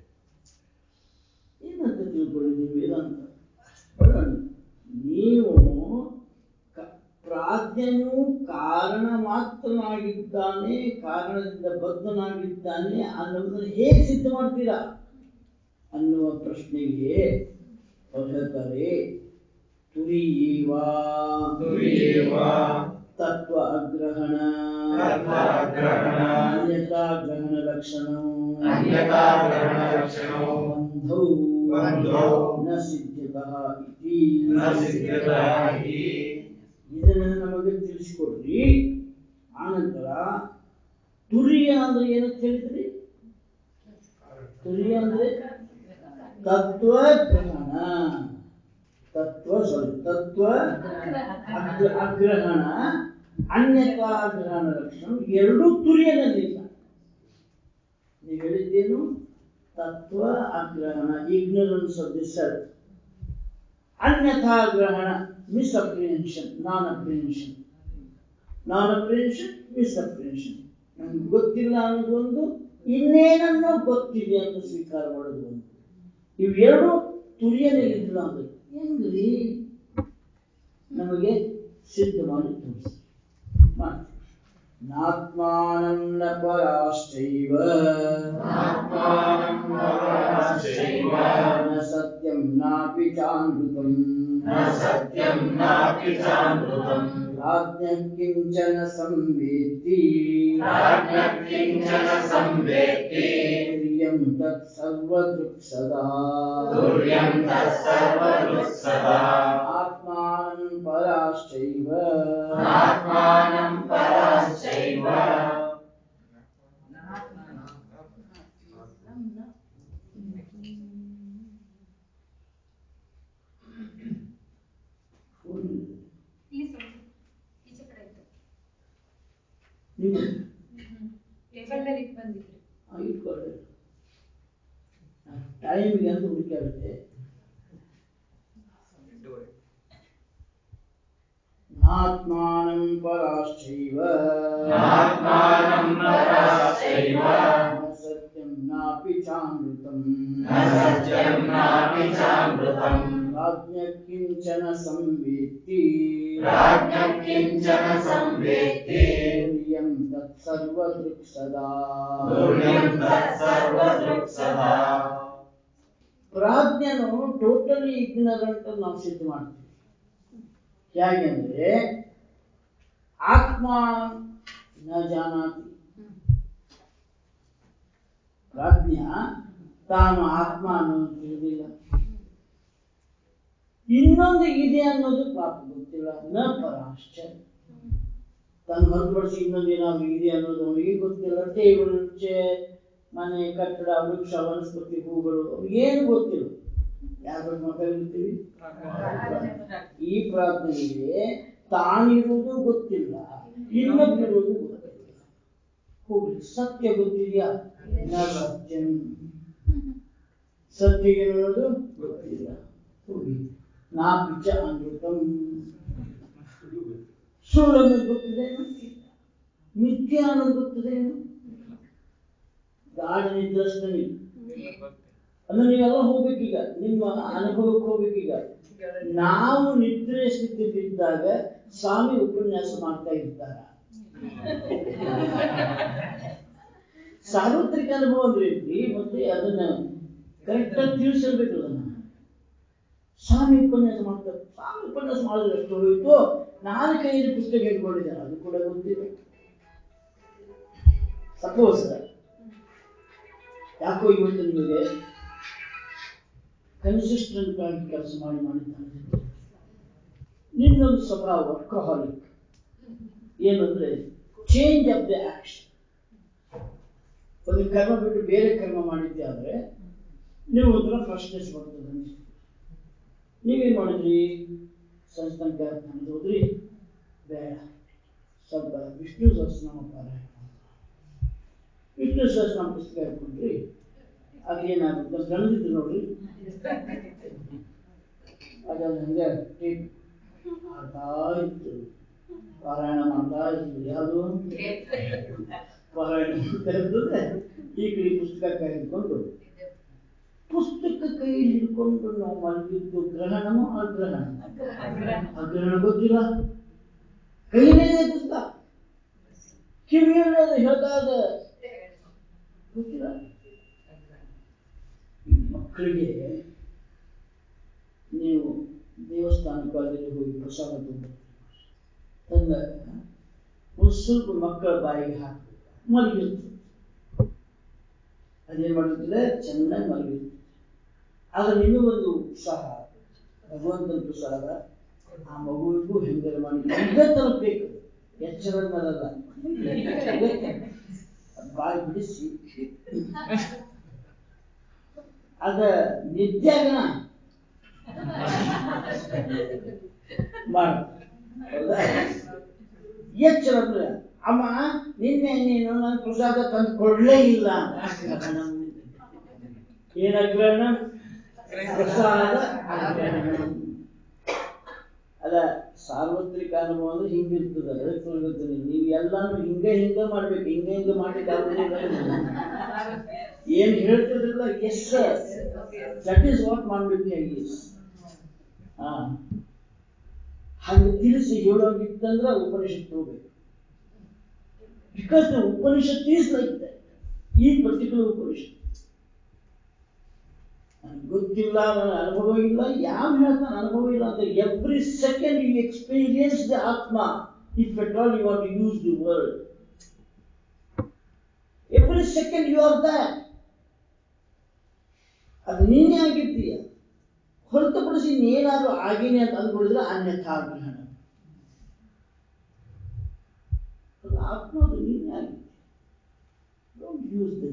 ಏನಂತ ತಿಳ್ಕೊಂಡಿದ್ದೀವಿ ವೇದಾಂತ ಹೌದಾ? ನೀವು ಕ- ಪ್ರಾಜ್ಞನು ಕಾರಣ ಮಾತ್ರನಾಗಿದ್ದಾನೆ ಕಾರಣದಿಂದ ಬದ್ಧನಾಗಿದ್ದಾನೆ ಅನ್ನೋದನ್ನು ಹೇಗೆ ಸಿದ್ಧ ಮಾಡ್ತೀರಾ ಅನ್ನುವ ಪ್ರಶ್ನೆಗೆ ಅವ್ರು ಹೇಳ್ತಾರೆ ತುರಿಯೇವ ತುರಿಯೇವ ತತ್ವ ಅಗ್ರಹಣ ತತ್ವ ಅಗ್ರಹಣ ಅನ್ಯತಾ ಗ್ರಹಣ ಲಕ್ಷಣವು ಅನ್ಯತಾಗ್ರಹಣ ಲಕ್ಷಣವು ಬಂಧೌ ಬಂಧೌ ನ ಸಿದ್ಧತಃ ಇತಿ ನ ಸಿದ್ಧ್ಯತಃ ಇತಿ ಇದನ್ನು ನಮಗೆ ತಿಳಿಸಿಕೊಡ್ರಿ ಆನಂತರ ತುರಿಯ ಅಂದ್ರೆ ಏನಂತ ಹೇಳಿದ್ರಿ ತುರಿಯ ಅಂದ್ರೆ ತತ್ವ ಗ್ರಹಣ ತತ್ವ ಸಾರಿ ತತ್ವ ಅಗ್ರ- ಅಗ್ರಹಣ ಅನ್ಯತಾ ಗ್ರಹಣ ಲಕ್ಷಣ ಎರಡೂ ತುರಿಯನಲ್ಲಿಲ್ಲ ನೀವು ಹೇಳಿದ್ದೇನು ತತ್ವ ಅಗ್ರಹಣ ಇಗ್ನರೆನ್ಸ್ ಆಫ್ ದಿ ಸೆಲ್ಫ್ ಅನ್ಯಥಾ ಗ್ರಹಣ ಮಿಸ್ ಅಪ್ರಿಹೆನ್ಷನ್ ನಾನ್ ಅಪ್ರಿಹೆನ್ಷನ್ ನಾನ್ ಅಪ್ರಿಹೆನ್ಷನ್ ಮಿಸ್ ಅಪ್ರಿಹೆನ್ಷನ್ ನಮ್ಗೆ ಗೊತ್ತಿಲ್ಲ ಅನ್ನೋದು ಒಂದು ಇನ್ನೇನನ್ನೋ ಗೊತ್ತಿದೆ ಅಂತ ಸ್ವೀಕಾರ ಮಾಡೋದು ಒಂದು ಇವೆರಡು ತುರಿಯಲಿಲ್ಲ ಅಂದ್ರೆ ಹೆಂಗ್ರಿ ನಮಗೆ ಸಿದ್ಧ ಮಾಡಿ ತೋರಿಸಿ ಮಾಡ್ತೀವಿ ನಾತ್ಮಾನಂ ನ ಪರಾಶ್ಚೈವ ಆತ್ಮಾನಂ ನ ಪರಾಶ್ಚೈವ ನ ಸತ್ಯಂ ನಾಪಿ ಚಾನೃತಂ ನ ಸತ್ಯಂ ನಾಪಿ ಚಾಮೃತಂ ಪ್ರಾಜ್ಞಃ ಕಿಂಚನ ಸಂವೇತ್ತಿ ಪ್ರಾಜ್ಞಃ ಕಿಂಚನ ಸಂವೇತ್ತಿ ತುರ್ಯಂ ತತ್ ಸರ್ವದೃಕ್ ಸದಾ ತುರ್ಯಂ ತತ್ಸರ್ವದೃಕ್ ಸದಾ ಆತ್ಮಾನಂ ಪರಾಶ್ಚೈವ ಆತ್ಮಾನಂ ಪರಾಶ್ಚೈವ ಇಲ್ಲಿ ಸ್ವಲ್ಪ ಈಚೆ ಕಡೆ ಇತ್ತು ನೀವು ಟೇಬಲ್ನಲ್ಲಿ ಇಟ್ಟು ಬಂದಿದ್ರಿ ಇಟ್ಕೊಳ್ಳಿ ಟೈಮ್ಗೆ ಅಂತ ಹುಡುಕಾಗುತ್ತೆ ಆತ್ಮಾನಂ ಪರಾಶ್ಚೈವ ಆತ್ಮಾನಂ ಪರಾಶ್ಚೈವ ನ ಸತ್ಯಂ ನಾಪಿ ಚಾಮೃತಂ ನ ಸತ್ಯಂ ನಾಪಿ ಚಾಮೃತಂ ರಾಜ್ಞ ಕಿಂಚನ ಸಂವೇತ್ತಿ ರಾಜ್ಞಃ ಕಿಂಚನ ಸಂವೇತ್ತಿ ತುರ್ಯಂ ತತ್ಸರ್ವದೃಕ್ ಸದಾ ತುರ್ಯಂ ತತ್ಸರ್ವದೃಕ್ ಸದಾ ಪ್ರಾಜ್ಞನು ಟೋಟಲಿ ಇಗ್ನರೆಂಟ್ ನಾವು ಸಿದ್ಧ ಮಾಡ್ತೀವಿ ಹೇಗೆಂದ್ರೆ ಆತ್ಮ ನ ಜಾನಾತಿ ಪ್ರಾಜ್ಞ ತಾನು ಆತ್ಮ ಅನ್ನೋದು ತಿಳಿದಿಲ್ಲ ಇನ್ನೊಂದು ಇದೆ ಅನ್ನೋದು ಪಾಪ ಗೊತ್ತಿಲ್ಲ ನ ಪರಾಶ್ಚ ತನ್ನ ಹೊರತುಪಡಿಸಿ ಇನ್ನೊಂದು ಏನಾದ್ರು ಇದೆ ಅನ್ನೋದು ಅವನಿಗೆ ಗೊತ್ತಿಲ್ಲ ಟೇಬಲ್ ಚೇರ್ ಮನೆ ಕಟ್ಟಡ ವೃಕ್ಷ ವನಸ್ಪತಿ ಹೂಗಳು ಏನು ಗೊತ್ತಿಲ್ಲ ಯಾರ ಬಗ್ಗೆ ಮಾತಾಡಿರ್ತೀವಿ ಈ ಪ್ರಾರ್ಥನೆಗೆ ತಾನಿರುವುದು ಗೊತ್ತಿಲ್ಲ ಇನ್ನೊಬ್ಬಿರುವುದು ಗೊತ್ತಿಲ್ಲ ಹೋಗ್ಲಿ ಸತ್ಯ ಗೊತ್ತಿದೆಯಾ ನ ಸತ್ಯಂ ಸತ್ಯ ಅನ್ನೋದು ಗೊತ್ತಿಲ್ಲ ಹೋಗಿ ನಾ ಪಿಚ್ಚ ಅಮೃತಂ ಸುಳ್ಳು ಅನ್ನೋದು ಗೊತ್ತಿದೇನು ಮಿಥ್ಯ ಅನ್ನೋದು ಗೊತ್ತಿದೇನು ಗಾಢ ನಿದ್ರಸ್ತನಿ ಅಂದ್ರೆ ನೀವೆಲ್ಲ ಹೋಗ್ಬೇಕೀಗ ನಿಮ್ಮ ಅನುಭವಕ್ಕೆ ಹೋಗ್ಬೇಕೀಗ ನಾವು ನಿದ್ರೆ ಸ್ಥಿತಿಯಲ್ಲಿದ್ದಾಗ ಸ್ವಾಮಿ ಉಪನ್ಯಾಸ ಮಾಡ್ತಾ ಇರ್ತಾರ ಸಾರ್ವತ್ರಿಕ ಅನುಭವ ಅಂದ್ರೆ ಏನ್ರಿ? ಮತ್ತೆ ಅದನ್ನ ಕರೆಕ್ಟ್ ಆಗಿ ತಿಳಿಸಿರ್ಬೇಕು ಅದನ್ನ ಸ್ವಾಮಿ ಉಪನ್ಯಾಸ ಮಾಡ್ತಾರೆ ಸ್ವಾಮಿ ಉಪನ್ಯಾಸ ಮಾಡಿದ್ರೆ ಎಷ್ಟು ಹೋಯಿತು ನಾನು ಕೈಯಲ್ಲಿ ಪುಸ್ತಕ ಹಿಡ್ಕೊಂಡಿದ್ದೆ ಅದು ಕೂಡ ಗೊತ್ತಿಲ್ಲ ಸಪೋಸ್ ಯಾಕೋ ಇವತ್ತು ನಿಮಗೆ ಕನ್ಸಿಸ್ಟೆಂಟ್ ಆಗಿ ಕೆಲಸ ಮಾಡಿ ಮಾಡಿದ್ದಾನೆ ನಿನ್ನೊಂದು ಸ್ವಭಾವ ವರ್ಕಹಾಲಿಕ್ ಏನಂದ್ರೆ ಚೇಂಜ್ ಆಫ್ ದ ಆಕ್ಷನ್ ಒಂದು ಕರ್ಮ ಬಿಟ್ಟು ಬೇರೆ ಕರ್ಮ ಮಾಡಿದ್ದೆ ಆದ್ರೆ ನೀವು ಒಂಥರ ಫ್ರಸ್ಟ್ನೆಸ್ ಬರ್ತದೆ ಅನ್ಸುತ್ತೆ ನೀವೇನ್ ಮಾಡಿದ್ರಿ ಸಂಸ್ಥಾನಕ್ಕೆ ನನಗೆ ಹೋದ್ರಿ ಬೇಡ ಸ್ವಲ್ಪ ವಿಷ್ಣು ಸಹಸ್ರನಾಮ ಪಾರಾಯಣ ಮಾಡಿ. ವಿಷ್ಣು ಸಹಸ್ರನಾಮ ಪುಸ್ತಕ ಹಿಡ್ಕೊಂಡ್ರಿ ಅದು ಏನಾಗುತ್ತೆ ಅಂತ ಗಣದಿತ್ತು ನೋಡ್ರಿ ಅದನ್ನ ಹಂಗೆ ಟೇಪ್ ಮಾಡ್ತಾ ಇತ್ತು ಪಾರಾಯಣ ಮಾಡ್ತಾ ಇತ್ತು ಯಾವುದು ಪಾರಾಯಣ ಮಾಡ್ತಾ ಇರ್ತದೆ ಈ ಕಡೆ ಪುಸ್ತಕ ಕೈ ಹಿಡ್ಕೊಂಡು ಪುಸ್ತಕ ಕೈ ಹಿಡ್ಕೊಂಡು ನಾವು ಮಲಗಿದ್ದು ಗ್ರಹಣನೋ ಅಗ್ರಹಣ ಅಗ್ರಹಣ ಗೊತ್ತಿಲ್ಲ ಕೈಲೇ ಪುಸ್ತಕ ಕಿವಿಯಲ್ಲಿ ಅದು ಹೇಳ್ತಾ ಇದೆ ಗೊತ್ತಿಲ್ಲ ಈ ಮಕ್ಕಳಿಗೆ ನೀವು ದೇವಸ್ಥಾನಕ್ಕಾಗಲಿ ಹೋಗಿ ಪ್ರಸಾದ ತುಂಬ ತಂದಾಗ ಒಂದು ಸ್ವಲ್ಪ ಮಕ್ಕಳ ಬಾಯಿಗೆ ಹಾಕಬೇಕು ಮಲಗಿರ್ತದೆ ಅದೇನ್ ಮಾಡಿರ್ತದೆ ಚೆನ್ನಾಗಿ ಮಲಗಿರ್ತದೆ ಆದ್ರೆ ನಿಮಗೊಂದು ಉತ್ಸಾಹ ಭಗವಂತನ ಪ್ರಸಾದ ಆ ಮಗುವಿಗೂ ಹೆಂಗಾರ ಮಾಡಿ ಈಗ ತಲುಪಬೇಕು ಎಚ್ಚರದ ಮೇಲಲ್ಲ ಬಾಯಿ ಬಿಡಿಸಿ ಅದ ನಿತ್ಯಾಗನ ಮಾಡ ಹೌದಾ ಎಚ್ಚರ ಅಂದ್ರೆ ಅಮ್ಮ ನಿನ್ನೆ ನೀನು ನನ್ನ ಪ್ರಸಾದ ತಂದು ಕೊಡ್ಲೇ ಇಲ್ಲ ಏನಾಗ್ರಹಣ ಪ್ರಸಾದ ಆಗ್ರಹಣ. ಅಲ್ಲ ಸಾರ್ವತ್ರಿಕ ಅನುಭವ ಅಂದ್ರೆ ಹಿಂಗಿರ್ತದೆ ಅದಕ್ಕೆ ತೋರಿಸ್ತೀನಿ ನೀವು ಎಲ್ಲಾನು ಹಿಂಗ ಹಿಂಗ ಮಾಡ್ಬೇಕು ಹಿಂಗ ಹಿಂಗ ಮಾಡ್ಲಿಕ್ಕೆ ಆಗುದಿಲ್ಲ ಏನ್ ಹೇಳ್ತಿದ್ರಲ್ಲ ಎಸ್ ದಟ್ ಈಸ್ ವಾಟ್ ಮಾಡ್ಬೇಕು ಈಸ್ ಹಾ ಹಂಗ ತಿಳಿಸಿ ಹೇಳೋಗಿತ್ತಂದ್ರ ಉಪನಿಷತ್ ಹೋಗ್ಬೇಕು because the Upanishad is like that ಈ ಪರ್ಟಿಕ್ಯುಲರ್ ಉಪನಿಷತ್ ನನಗೆ ಗೊತ್ತಿಲ್ಲ ನನ್ನ ಅನುಭವ ಇಲ್ಲ ಯಾವ ಹೇಳ್ತಾನೆ ಅನುಭವ ಇಲ್ಲ ಅಂತ every second you experience the atma if at all you want use the word every second you are that ಅದು ನೀನೇ ಆಗಿರ್ತೀಯ ಹೊರತುಪಡಿಸಿ ಇನ್ನೇನಾದ್ರೂ ಆಗೇನೆ ಅಂತ ಅಂದ್ಬಿಡಿದ್ರೆ ಅನ್ಯಥಾ ಗ್ರಹಣ ಅದು ಆತ್ಮ ಅದು ನೀನೇ ಆಗಿರ್ತೀಯ ಡೋಂಟ್ ಯೂಸ್ ದ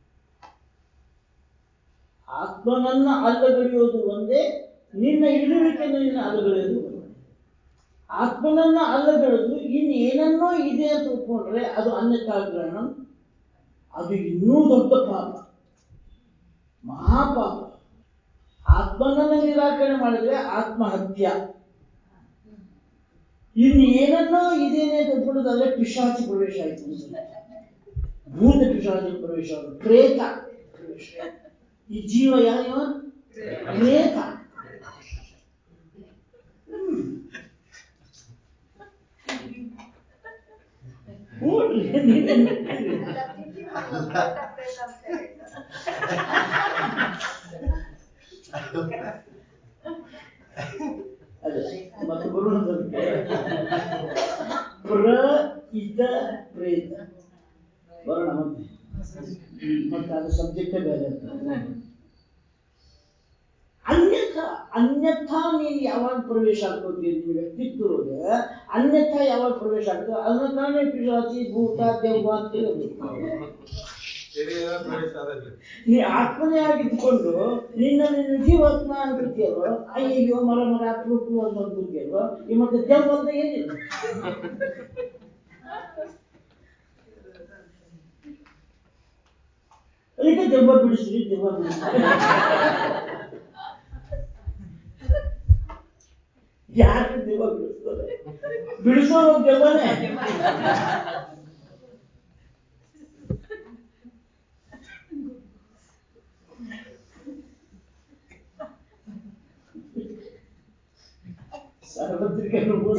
ಆತ್ಮನನ್ನ ಅಲ್ಲಗಳೆಯೋದು ಒಂದೇ ನಿನ್ನ ಇರುವಿಕೆ ನಿನ್ನ ಅಲ್ಲಗಳೆಯೋದು ಒಂದೇ ಆತ್ಮನನ್ನ ಅಲ್ಲಗಳೆದು ಇನ್ನೇನನ್ನೋ ಇದೆ ಅಂತ ಒಪ್ಕೊಂಡ್ರೆ ಅದು ಅನ್ಯಥಾಗ್ರಹಣ ಅದು ಇನ್ನೂ ದೊಡ್ಡ ಪಾಪ ಮಹಾಪಾಪ ಆತ್ಮನನ್ನ ನಿರಾಕರಣೆ ಮಾಡಿದ್ರೆ ಆತ್ಮಹತ್ಯ ಇನ್ನು ಏನನ್ನೋ ಇದೇನೆ ಅಂತ ಒಪ್ಕೊಳ್ಳೋದಾದ್ರೆ ಪಿಶಾಚಿ ಪ್ರವೇಶ ಆಯ್ತು ಅನ್ಸುತ್ತೆ ಭೂತ ಪಿಶಾಚಿ ಪ್ರವೇಶ ಆಗೋದು. ಪ್ರೇತ ಪ್ರವೇಶ ಈ ಜೀವ ಯಾವ ಪ್ರೇತ ಹ್ಮ್. ಹ್ಞೂನ್ರಿ, ನೀವೇನ್ ಹೇಳ್ತೀರಿ? ಅದೇ ಮತ್ತೆ ಬರುವುದಕ್ಕೆ ಪ್ರ ಇತ ಪ್ರೇತ ಬರೋಣ ಮತ್ತೆ ಮತ್ತೆ ಅದು ಸಬ್ಜೆಕ್ಟೇ ಬೇರೆ ಅನ್ಯಥ ಅನ್ಯಥಾ ನೀನು ಯಾವಾಗ ಪ್ರವೇಶ ಆಗ್ತದೆ ನಿನ್ನ ವ್ಯಕ್ತಿತ್ವದೊಳಗೆ ಅನ್ಯಥಾ ಯಾವಾಗ ಪ್ರವೇಶ ಆಗ್ತದೆ ಅದನ್ನ ತಾನೇ ಪಿಶಾಚಿ ಭೂತ ದೆವ್ವ ಅಂತ ಹೇಳ್ಬೇಕು ಶರೀರ ಪ್ರವೇಶ ಆದಾಗಲೇ ನೀ ಆತ್ಮನೇ ಆಗಿದ್ದುಕೊಂಡು ನಿನ್ನ ನಿನ್ನ ಜೀವಾತ್ಮ ಅನ್ಕೊತೀಯಲ್ವ ಅಯ್ಯಯ್ಯೋ ಮರ ಮರ ಅಪ್ರೂಪ ಅಂತ ಅನ್ಕೊತೀಯಲ್ವ ಈ ಮತ್ತೆ ದೆವ್ವ ಅಂತ ಏನಿಲ್ಲ ಅದಕ್ಕೆ ದೆವ್ವ ಬಿಡಿಸ್ರಿ ದೆವ್ವ ಬಿಡಿಸ್ರಿ ಯಾರು ದೆವ್ವ ಬಿಡಿಸ್ತಾರೆ ಬಿಡಿಸೋರು ದೆವ್ವನೇ ಸಾರ್ವತ್ರಿಕ ಅನುಭವ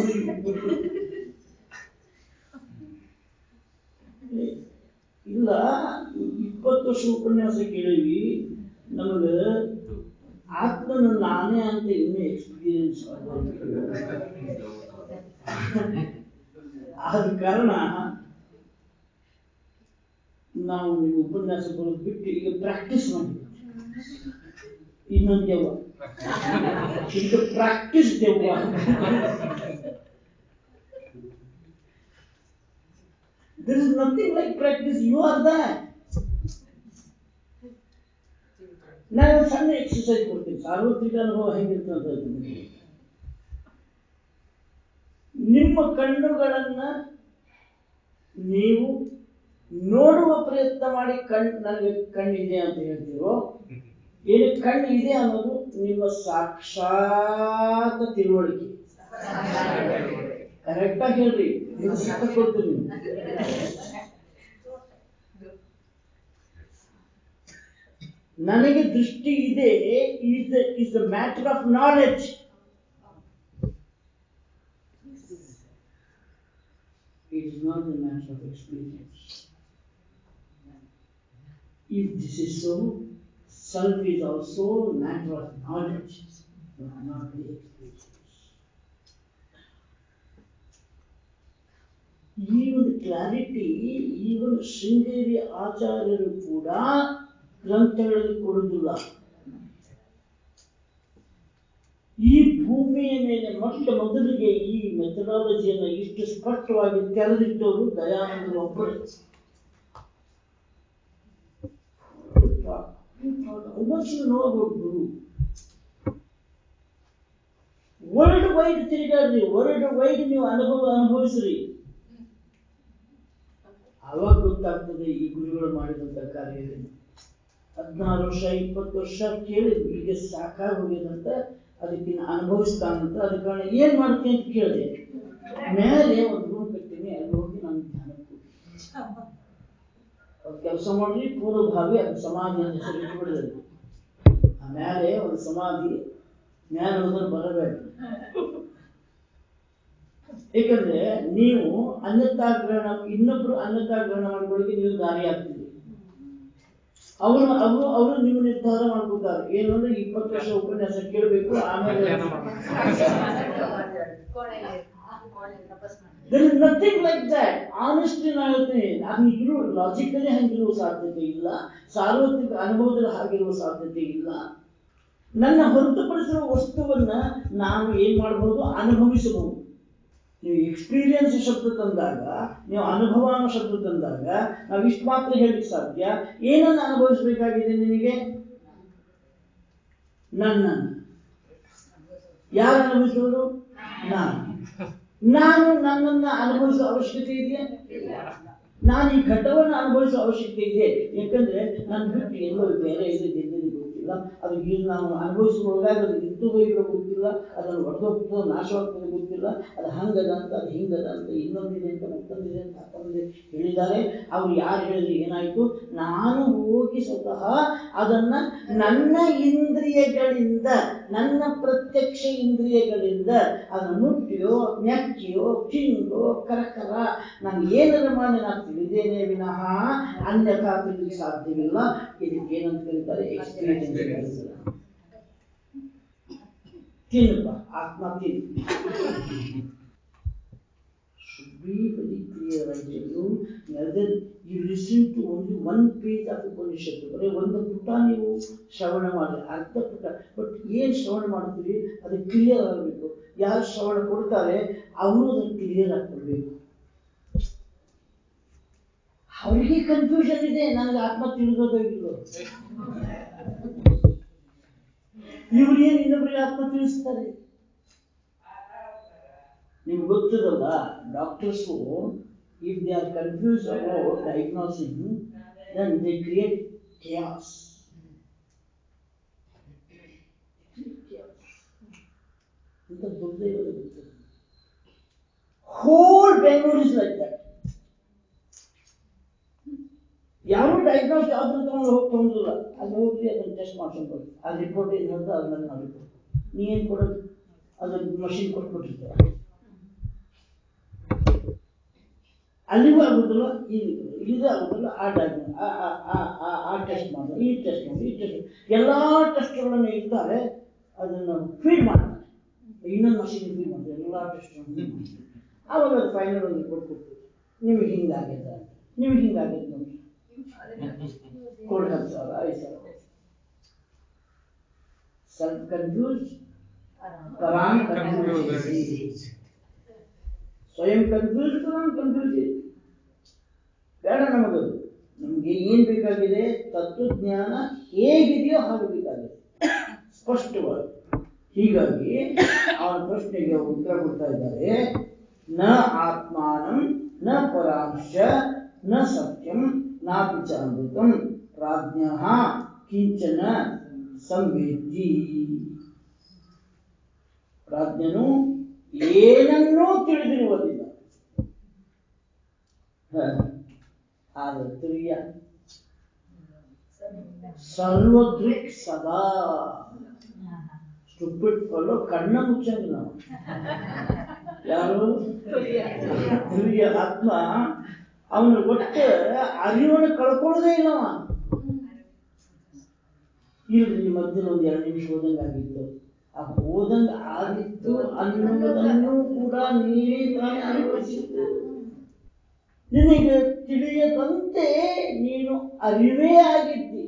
ಇಲ್ಲ ಇಪ್ಪತ್ತು ವರ್ಷ ಉಪನ್ಯಾಸ ಕೇಳೀವಿ ನಮಗೆ ಆತ್ಮನ ನಾನೇ ಅಂತ ಇನ್ನೂ ಎಕ್ಸ್ಪೀರಿಯನ್ಸ್ ಆದ ಕಾರಣ ನಾವು ನಿಮ್ಮ ಉಪನ್ಯಾಸ ಬರೋದು ಬಿಟ್ಟು ಈಗ ಪ್ರಾಕ್ಟೀಸ್ ಮಾಡಿ ಇನ್ನೊಂದು ದೆವ್ವ ಈಗ ಪ್ರಾಕ್ಟೀಸ್ ದೆವ್ವ There is nothing like practice. You are that. ನಾನು ಸಣ್ಣ ಎಕ್ಸರ್ಸೈಸ್ ಕೊಡ್ತೀನಿ ಸಾರ್ವತ್ರಿಕ ಅನುಭವ ಹೆಂಗಿರ್ತದೆ ಅಂತ ಹೇಳ್ತೀನಿ ನಿಮಗೆ. ನಿಮ್ಮ ಕಣ್ಣುಗಳನ್ನ ನೀವು ನೋಡುವ ಪ್ರಯತ್ನ ಮಾಡಿ ಕಣ್ ನನಗೆ ಕಣ್ಣಿದೆ ಅಂತ ಹೇಳ್ತೀರೋ ಏನು ಕಣ್ಣು ಇದೆ ಅನ್ನೋದು ನಿಮ್ಮ ಸಾಕ್ಷಾತ್ ತಿಳುವಳಿಕೆ ಕರೆಕ್ಟಾಗಿ ಹೇಳ್ರಿ ಇದು ಸತ್ತ ಕೊಡ್ತೀನಿ ನನಗೆ ದೃಷ್ಟಿ ಇದೆ is the is the matter of knowledge It is not a matter of experience. If this is so, self is also a matter of knowledge, but not the experience. ಈ ಒಂದು ಕ್ಲಾರಿಟಿ ಈ ಒಂದು ಶೃಂಗೇರಿ ಆಚಾರ್ಯರು ಕೂಡ ಗ್ರಂಥಗಳಲ್ಲಿ ಕೊಡುವುದಿಲ್ಲ ಈ ಭೂಮಿಯ ಮೇಲೆ ಮೊಟ್ಟ ಮೊದಲಿಗೆ ಈ ಮೆಥಡಾಲಜಿಯನ್ನು ಇಷ್ಟು ಸ್ಪಷ್ಟವಾಗಿ ತೆರೆದಿಟ್ಟವರು ದಯಾನಂದರು ಒಬ್ಬರು How much you know about Guru? World wide ತಿರುಗಾಡ್ರಿ ವರ್ಲ್ಡ್ ವೈಡ್ ನೀವು ಅನುಭವ ಅನುಭವಿಸ್ರಿ ಅವಾಗ ಗೊತ್ತಾಗ್ತದೆ ಈ ಗುರುಗಳು ಮಾಡಿದಂತ ಕಾರ್ಯ ಏನು ಹದಿನಾರು ವರ್ಷ ಇಪ್ಪತ್ತು ವರ್ಷ ಕೇಳಿದ್ವಿ ಈಗ ಸಾಕಾಗಿ ಹೋಗ್ಯದಂತ ಅದಕ್ಕೆ ಇನ್ನು ಅನುಭವಿಸ್ತಾನಂತ ಅದಕ್ಕೆ ಕಾರಣ ಏನ್ ಮಾಡ್ತೀನಿ ಅಂತ ಕೇಳಿದೆ ಮೇಲೆ ಒಂದು ರೂಮ್ ಕಟ್ತೀನಿ ಅಲ್ಲಿ ಹೋಗಿ ನಾನು ಧ್ಯಾನ ಕೂರ್ತೀನಿ. ಅವ್ರು ಕೆಲಸ ಮಾಡ್ರಿ ಪೂರ್ವಭಾವಿ ಅದು ಸಮಾಧಿ ಅಂತ ಹೆಸರು ಇಟ್ಬಿಡ್ರಿ ಆಮೇಲೆ ಒಂದು ಸಮಾಧಿ ಜ್ಞಾನ ಹೋದ್ರೆ ಬರಬೇಡ ಏಕೆಂದ್ರೆ ನೀವು ಅನ್ಯತಾಗ್ರಹಣ ಇನ್ನೊಬ್ರು ಅನ್ಯತಾಗ್ರಹಣ ಮಾಡ್ಕೊಳ್ಳಿಕ್ಕೆ ನೀವು ದಾರಿ ಆಗ್ತೀರಿ ಅವರು ಅವರು ಅವರು ನೀವು ನಿರ್ಧಾರ ಮಾಡ್ಕೊತಾರೆ ಏನು ಅಂದ್ರೆ ಇಪ್ಪತ್ತು ವರ್ಷ ಉಪನ್ಯಾಸ ಕೇಳಬೇಕು ಆಮೇಲೆ There is nothing like that. Honestly ನಾ ಹೇಳ್ತೀನಿ ಅದು ಇರು ಲಾಜಿಕಲಿ ಹಂಗಿರುವ ಸಾಧ್ಯತೆ ಇಲ್ಲ ಸಾರ್ವತ್ರಿಕ ಅನುಭವದಲ್ಲಿ ಹಾಗಿರುವ ಸಾಧ್ಯತೆ ಇಲ್ಲ ನನ್ನ ಹೊರತುಪಡಿಸಿರುವ ವಸ್ತುವನ್ನ ನಾನು ಏನ್ ಮಾಡಬಹುದು ಅನುಭವಿಸಬಹುದು ನೀವು ಎಕ್ಸ್ಪೀರಿಯನ್ಸ್ ಶಬ್ದ ತಂದಾಗ ನೀವು ಅನುಭವ ಅನ್ನೋ ಶಬ್ದ ತಂದಾಗ ನಾವು ಇಷ್ಟು ಮಾತ್ರ ಹೇಳಲಿಕ್ಕೆ ಸಾಧ್ಯ ಏನನ್ನ ಅನುಭವಿಸಬೇಕಾಗಿದೆ ನಿನಗೆ ನನ್ನನ್ನು ಯಾರು ಅನುಭವಿಸುವುದು ನಾನು ನಾನು ನನ್ನನ್ನ ಅನುಭವಿಸುವ ಅವಶ್ಯಕತೆ ಇದೆಯಾ ನಾನು ಈ ಘಟವನ್ನು ಅನುಭವಿಸುವ ಅವಶ್ಯಕತೆ ಇದೆ ಯಾಕಂದ್ರೆ ನಾನು ಬಿಟ್ಟು ಎಲ್ಲೋ ಬೇರೆ ಇದೆ ಎಲ್ಲರಿಗೂ ಗೊತ್ತಿಲ್ಲ ಅದು ಇಲ್ಲಿ ನಾನು ಅನುಭವಿಸುವ ಒಳಗಾಗೋದು ಹುಟ್ಟುತ್ತದೋ ಇಲ್ಲೋ ಗೊತ್ತಿಲ್ಲ ಅದನ್ನು ಹೊಡೆದೋಗ್ತದೋ ನಾಶವಾಗ್ತದೆ ಗೊತ್ತಿಲ್ಲ ಅದು ಹಂಗದ ಅಂತ ಅದು ಹಿಂಗದ ಅಂತ ಇನ್ನೊಂದಿದೆ ಅಂತ ಮತ್ತೊಂದಿದೆ ಅಂತ ಮತ್ತೊಂದಿದೆ ಹೇಳಿದ್ದಾರೆ ಅವ್ರು ಯಾರು ಹೇಳಿದ್ರು ಏನಾಯ್ತು ನಾನು ಹೋಗಿ ಸ್ವತಃ ಅದನ್ನ ನನ್ನ ಇಂದ್ರಿಯಗಳಿಂದ ನನ್ನ ಪ್ರತ್ಯಕ್ಷ ಇಂದ್ರಿಯಗಳಿಂದ ಅದನ್ನು ಮುಟ್ಟಿಯೋ ನೆಕ್ಕಿಯೋ ತಿಂದೋ ಕರಕರ ನಾನು ಏನಾರ ಮಾಡಿ ನಾನು ತಿಳಿದೇನೆ ವಿನಃ ಅನ್ಯಥಾ ತಿಳಿಲಿಕ್ಕೆ ಸಾಧ್ಯವಿಲ್ಲ ಇದಕ್ಕೆ ಏನಂತ ಕರೀತಾರೆ ಎಕ್ಸ್ಪೀರಿಯನ್ಸ್ ಕರೀತಾರೆ ತಿನ್ನಪ್ಪ ಆತ್ಮ ತಿನ್ನು should be very clear I tell you rather you listen to only one page of Upanishad ಬರೀ ಒಂದು ಪುಟ ನೀವು ಶ್ರವಣ ಮಾಡಿ ಅರ್ಧ ಪುಟ ಬಟ್ ಏನ್ ಶ್ರವಣ ಮಾಡ್ತೀರಿ ಅದು ಕ್ಲಿಯರ್ ಆಗಬೇಕು ಯಾರು ಶ್ರವಣ ಕೊಡ್ತಾರೆ ಅವರು ಅದನ್ನು ಕ್ಲಿಯರ್ ಆಗಿ ಕೊಡ್ಬೇಕು ಅವರಿಗೆ ಕನ್ಫ್ಯೂಷನ್ ಇದೆ ನನಗೆ ಆತ್ಮ ತಿಳಿದೋದೋ ಇಲ್ಲೋ ಇವ್ರು ಏನ್ ಇನ್ನೊಬ್ರಿಗೆ ಆತ್ಮ ತಿಳಿಸ್ತಾರೆ ನಿಮ್ಗೆ ಗೊತ್ತದಲ್ಲ doctors if they are confuse about diagnosing then they create chaos ಇಂಥ ದುರ್ದೈವದ ಗೊತ್ತದ whole Bengaluru is like that ಯಾರು ಡಯಾಗ್ನೋಸ್ ಯಾವ್ದು ತಗೊಂಡು ಹೋಗಿ ತಗೊಂಡಿಲ್ಲ ಅಲ್ಲಿ ಹೋಗಿ ಅದನ್ನ ಟೆಸ್ಟ್ ಮಾಡ್ಕೊಂಡು ಬರ್ರಿ ಆ ರಿಪೋರ್ಟ್ ಏನು ಹೇಳ್ತಾ ಅದನ್ನ ನಾವು ರಿಪೋರ್ಟ್ ನೀ ಏನು ಕೊಡೋದು ಅದು ಮಷಿನ್ ಕೊಟ್ಬಿಟ್ಟಿರ್ತಾರೆ ಅಲ್ಲಿಗೂ ಆಗುದಿಲ್ಲ ಇಲ್ಲಿಗೂ ಇಲ್ಲಿಗೂ ಆಗುದಿಲ್ಲ ಆ ಡಯಾಗ್ನೋಸ್ ಆ ಆ- ಆ- ಆ- ಆ ಟೆಸ್ಟ್ ಮಾಡೋದು ಈ ಟೆಸ್ಟ್ ಮಾಡಿ ಈ ಟೆಸ್ಟ್ ಎಲ್ಲಾ ಟೆಸ್ಟ್ಗಳನ್ನು ಇರ್ತಾರೆ ಅದನ್ನು ಫೀಡ್ ಮಾಡ್ತಾರೆ ಇನ್ನೊಂದು ಮಷಿನ್ ಫೀಡ್ ಮಾಡ್ತಾರೆ ಎಲ್ಲಾ ಟೆಸ್ಟ್ ಆವಾಗ ಅದು ಫೈನಲ್ ಒಂದು ರಿಪೋರ್ಟ್ ಕೊಡ್ತೀವಿ ನಿಮಗೆ ಹಿಂಗಾಗಿದೆ ಅಂತ ನಿಮಗೆ ಹಿಂಗಾಗಿದೆ ನೋಡಿ ಕೋಡ್ ಹತ್ತು ಸಾವಿರ ಐದು ಸಾವಿರ ಸೆಲ್ಫ್ ಕನ್ಫ್ಯೂಸ್ ಪರಾನ್ ಕನ್ಫ್ಯೂಸ್ ಸ್ವಯಂ ಕನ್ಫ್ಯೂಸ್ ಪರಾನ್ ಕನ್ಫ್ಯೂಸ್ ಬೇಡ ನಮಗದು ನಮಗೆ ಏನ್ ಬೇಕಾಗಿದೆ ತತ್ವಜ್ಞಾನ ಹೇಗಿದೆಯೋ ಹಾಗೆ ಬೇಕಾಗಿದೆ ಸ್ಪಷ್ಟವಾಗಿ ಹೀಗಾಗಿ ಅವನ ಪ್ರಶ್ನೆಗೆ ಉತ್ತರ ಕೊಡ್ತಾ ಇದ್ದಾರೆ ನ ಆತ್ಮಾನಂ ನ ಪರಾಂಶ ನ ಸತ್ಯಂ ನಾಪಿ ಚ ಅಮೃತಂ ಪ್ರಾಜ್ಞ ಕಿಂಚನ ಸಂವೇದಿ ಪ್ರಾಜ್ಞನು ಏನನ್ನೂ ತಿಳಿದಿರುವುದಿಲ್ಲ ಹ. ಆದರೆ ತುರ್ಯ ಸರ್ವದೃಕ್ ಸದಾ ಸ್ಟುಪಿಡ್ ಫಲೋ ಕಣ್ಣ ಮುಚ್ಚಂಗ ನಾವು ಯಾರು ತುರ್ಯ ಆತ್ಮ ಅವನು ಒಟ್ಟು ಅರಿವನ್ನು ಕಳ್ಕೊಳ್ಳೋದೇ ಇಲ್ಲ ಅವ. ಇಲ್ರಿ ಈ ಮಧ್ಯದಲ್ಲಿ ಒಂದು ಎರಡು ನಿಮಿಷ ಹೋದಂಗ ಆಗಿತ್ತು ಆ ಹೋದಂಗ ಆಗಿತ್ತು ಅನ್ನುವುದನ್ನು ಕೂಡ ನೀವೇ ತಾನೇ ಅನುಭವಿಸಿದ್ದು ನಿನಗೆ ತಿಳಿಯದಂತೆ ನೀನು ಅರಿವೇ ಆಗಿದ್ದಿ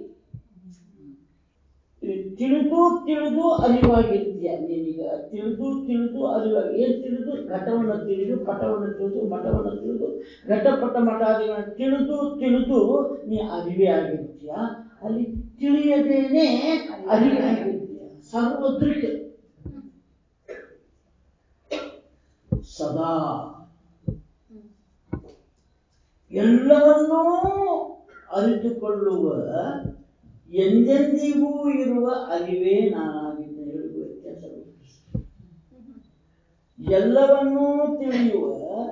ತಿಳಿದು ತಿಳಿದು ಅರಿವಾಗಿರ್ತೀಯ ನೀನೀಗ ತಿಳಿದು ತಿಳಿದು ಅರಿವಾಗಿ ಏನ್ ತಿಳಿದು ಘಟವನ್ನು ತಿಳಿದು ಪಟವನ್ನು ತಿಳಿದು ಮಠವನ್ನು ತಿಳಿದು ಘಟಪಟ ಮಠಾದಿಗಳನ್ನು ತಿಳಿದು ತಿಳಿದು ನೀ ಅರಿವೇ ಆಗಿರ್ತೀಯ ಅಲ್ಲಿ ತಿಳಿಯದೇನೆ ಅರಿವೇ ಆಗಿರ್ತೀಯ ಸರ್ವದೃಕ್ ಸದಾ ಎಲ್ಲವನ್ನೂ ಅರಿತುಕೊಳ್ಳುವ ಎಂದೆಂದಿಗೂ ಇರುವ ಅರಿವೇ ನಾನಾಗಿದ್ದೆ ಹೇಳುವ ವ್ಯತ್ಯಾಸ ಗೊತ್ತು. ಎಲ್ಲವನ್ನೂ ತಿಳಿಯುವ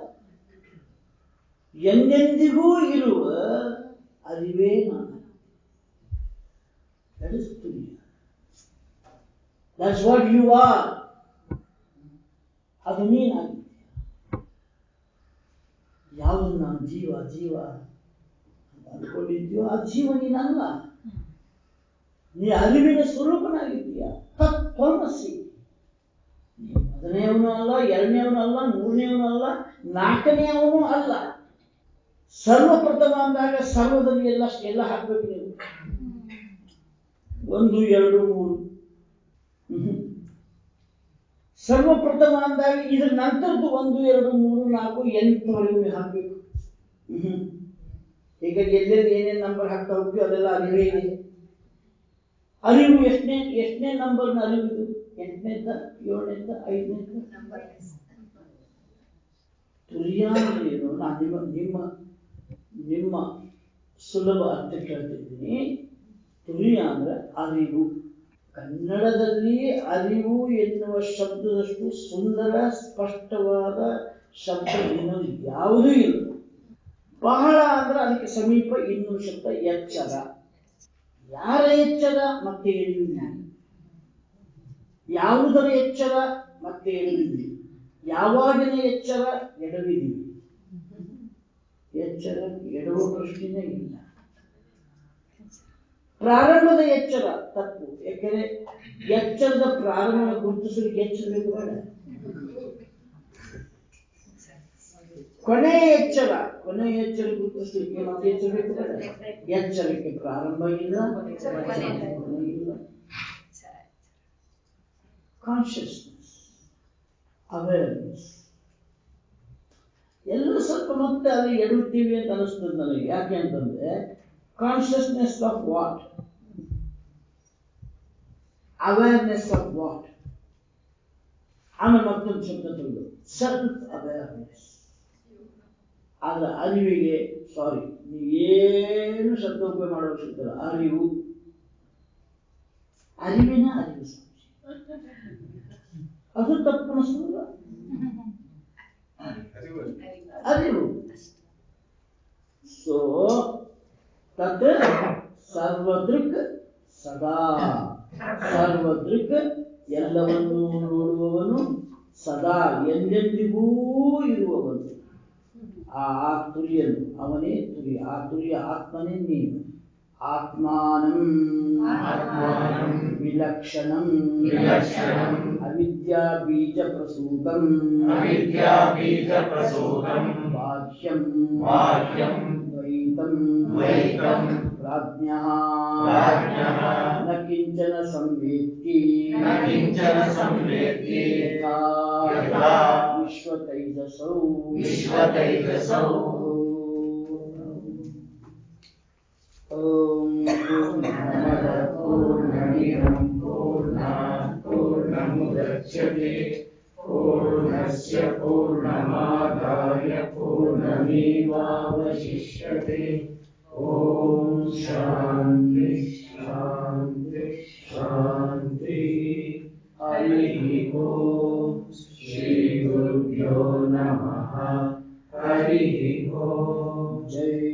ಎಂದೆಂದಿಗೂ ಇರುವ ಅರಿವೇ ನಾನು That is Turiya. That's what you are. ಅದು ನೀನಾಗಿದ್ದೀಯ ಯಾವುದು ನಾನು ಜೀವ ಜೀವ ಅಂತ ಅನ್ಕೊಂಡಿದ್ಯೋ ಆ ಜೀವ ನೀನಲ್ಲ ನೀ ಅರಿವಿನ ಸ್ವರೂಪನಾಗಿದ್ದೀಯ ತತ್ವಮಸಿ ನೀ ಮೊದಲನೆಯವನು ಅಲ್ಲ ಎರಡನೇವನು ಅಲ್ಲ ಮೂರನೇವನು ಅಲ್ಲ ನಾಲ್ಕನೆಯವನು ಅಲ್ಲ ಸರ್ವಪ್ರಥಮ ಅಂದಾಗ ಸರ್ವದಲ್ಲಿ ಎಲ್ಲ ಎಲ್ಲ ಹಾಕ್ಬೇಕು ನೀವು ಒಂದು ಎರಡು ಮೂರು ಹ್ಮ್. ಸರ್ವಪ್ರಥಮ ಅಂದಾಗ ಇದ್ರ ನಂತರದ್ದು ಒಂದು ಎರಡು ಮೂರು ನಾಲ್ಕು ಎಂಟರವರೆಗೂ ನೀವು ಹಾಕ್ಬೇಕು ಹ್ಮ್. ಈಗ ಎಲ್ಲೆಲ್ಲಿ ಏನೇನ್ ನಂಬರ್ ಹಾಕ್ತಾ ಹೋಗ್ತೀವಿ ಅದೆಲ್ಲ ಅರಿವೇ ಇದೆ ಅರಿವು ಎಷ್ಟನೇ ಎಷ್ಟನೇ ನಂಬರ್ನ ಅರಿವು ಇದು ಎಂಟನೇದ ಏಳನೇದ ಐದನೇದ ತುರ್ಯ ಅಂದ್ರೆ ಏನು ನಾನು ನಿಮ್ಮ ನಿಮ್ಮ ನಿಮ್ಮ ಸುಲಭ ಅರ್ಥ ಕೇಳ್ತಿದ್ದೀನಿ ತುರ್ಯ ಅಂದ್ರೆ ಅರಿವು ಕನ್ನಡದಲ್ಲಿ ಅರಿವು ಎನ್ನುವ ಶಬ್ದದಷ್ಟು ಸುಂದರ ಸ್ಪಷ್ಟವಾದ ಶಬ್ದ ಇನ್ನೊಂದು ಯಾವುದೂ ಇಲ್ಲ ಬಹಳ ಅಂದ್ರೆ ಅದಕ್ಕೆ ಸಮೀಪ ಇನ್ನೊಂದು ಶಬ್ದ ಎಚ್ಚರ ಯಾರ ಎಚ್ಚರ ಮತ್ತೆ ಎಳುವಿರಿ ಯಾವುದರ ಎಚ್ಚರ ಮತ್ತೆ ಎಳುವಿರಿ ಯಾವಾಗಿನ ಎಚ್ಚರ ಎಡವಿದೀವಿ ಎಚ್ಚರ ಎಡುವ ಪ್ರಶ್ನೆನೇ ಇಲ್ಲ ಪ್ರಾರಂಭದ ಎಚ್ಚರ ತಪ್ಪು ಯಾಕೆಂದ್ರೆ ಎಚ್ಚರದ ಪ್ರಾರಂಭ ಗುರುತಿಸಲಿಕ್ಕೆ ಎಚ್ಚರ ಬೇಕು ಬೇಡ ಕೊನೆಯ ಎಚ್ಚರ ಕೊನೆಯ ಎಚ್ಚರ ಗುರುತಿಸಲಿಕ್ಕೆ ಮತ್ತೆ ಎಚ್ಚರ ಬೇಕು ಬೇಡ ಎಚ್ಚರಕ್ಕೆ ಪ್ರಾರಂಭ ಇಲ್ಲ ಕೊನೆ ಇಲ್ಲ ಕಾನ್ಶಿಯಸ್ನೆಸ್ ಅವೇರ್ನೆಸ್ ಎಲ್ಲ ಸ್ವಲ್ಪ ಮತ್ತೆ ಅಲ್ಲಿ ಎಡುತ್ತೀವಿ ಅಂತ ಅನಿಸ್ತದೆ ನನಗೆ ಯಾಕೆ ಅಂತಂದ್ರೆ consciousness of what awareness of what ಆಮೇಲೆ ಮತ್ತೊಂದು ಶಬ್ದ ತಗೊಂಡು ಸೆಲ್ಫ್ ಅವೇರ್ನೆಸ್ ಆದ್ರೆ ಅರಿವಿಗೆ ಸಾರಿ ಏನು ಶಬ್ದ ಉಪಯೋಗ ಮಾಡೋ ಶಬ್ದ ಇಲ್ಲ. ಅರಿವು ಅರಿವಿನ ಅರಿವು ಸ್ವಾಮಿ. ಅದು ತಪ್ಪು ಅನಿಸ್ತದಲ್ಲ ಅರಿವು ಸೊ ತತ್ ಸರ್ವದೃಕ್ ಸದಾ ಸರ್ವದೃಕ್ ಎಲ್ಲವನ್ನೂ ನೋಡುವವನು ಸದಾ ಎಂದೆಂದಿಗೂ ಇರುವವನು ಆ ಆ ತುರಿಯನು ಅವನೇ ತುರಿ ಆ ತುರಿಯ ಆತ್ಮನೇ ನೀನು ಆತ್ಮಾನಂ ಆತ್ಮಾನಂ ವಿಲಕ್ಷಣಂ ವಿಲಕ್ಷಣಂ ಅವಿದ್ಯಾ ಬೀಜ ಪ್ರಸೂತಂ ಅವಿದ್ಯಾಬೀಜಪ್ರಸೂತಂ ಬಾಹ್ಯಂ ಬಾಹ್ಯಂ ದ್ವೈತಂ ದ್ವೈತಂ ಪ್ರಾಜ್ಞಃ ಪ್ರಾಜ್ಞಃ ನ ಕಿಂಚನ ಸಂವೇತ್ತಿ ನ ಕಿಂಚನ ಸಂವೇತ್ತಿ ಯಥಾ ಯಥಾ ವಿಶ್ವತೈಜಸೌ ವಿಶ್ವತೈಜಸೌ ಓಂ ಪೂರ್ಣಮದ पूर्णमिदं पूर्णात् पूर्णमुदच्यते पूर्णस्य पूर्णमादाय पूर्णमेवावशिष्यते ॐ शान्ति शान्ति शान्तिः हरिः ॐ श्रीगुरुभ्यो नमः हरिः ॐ जय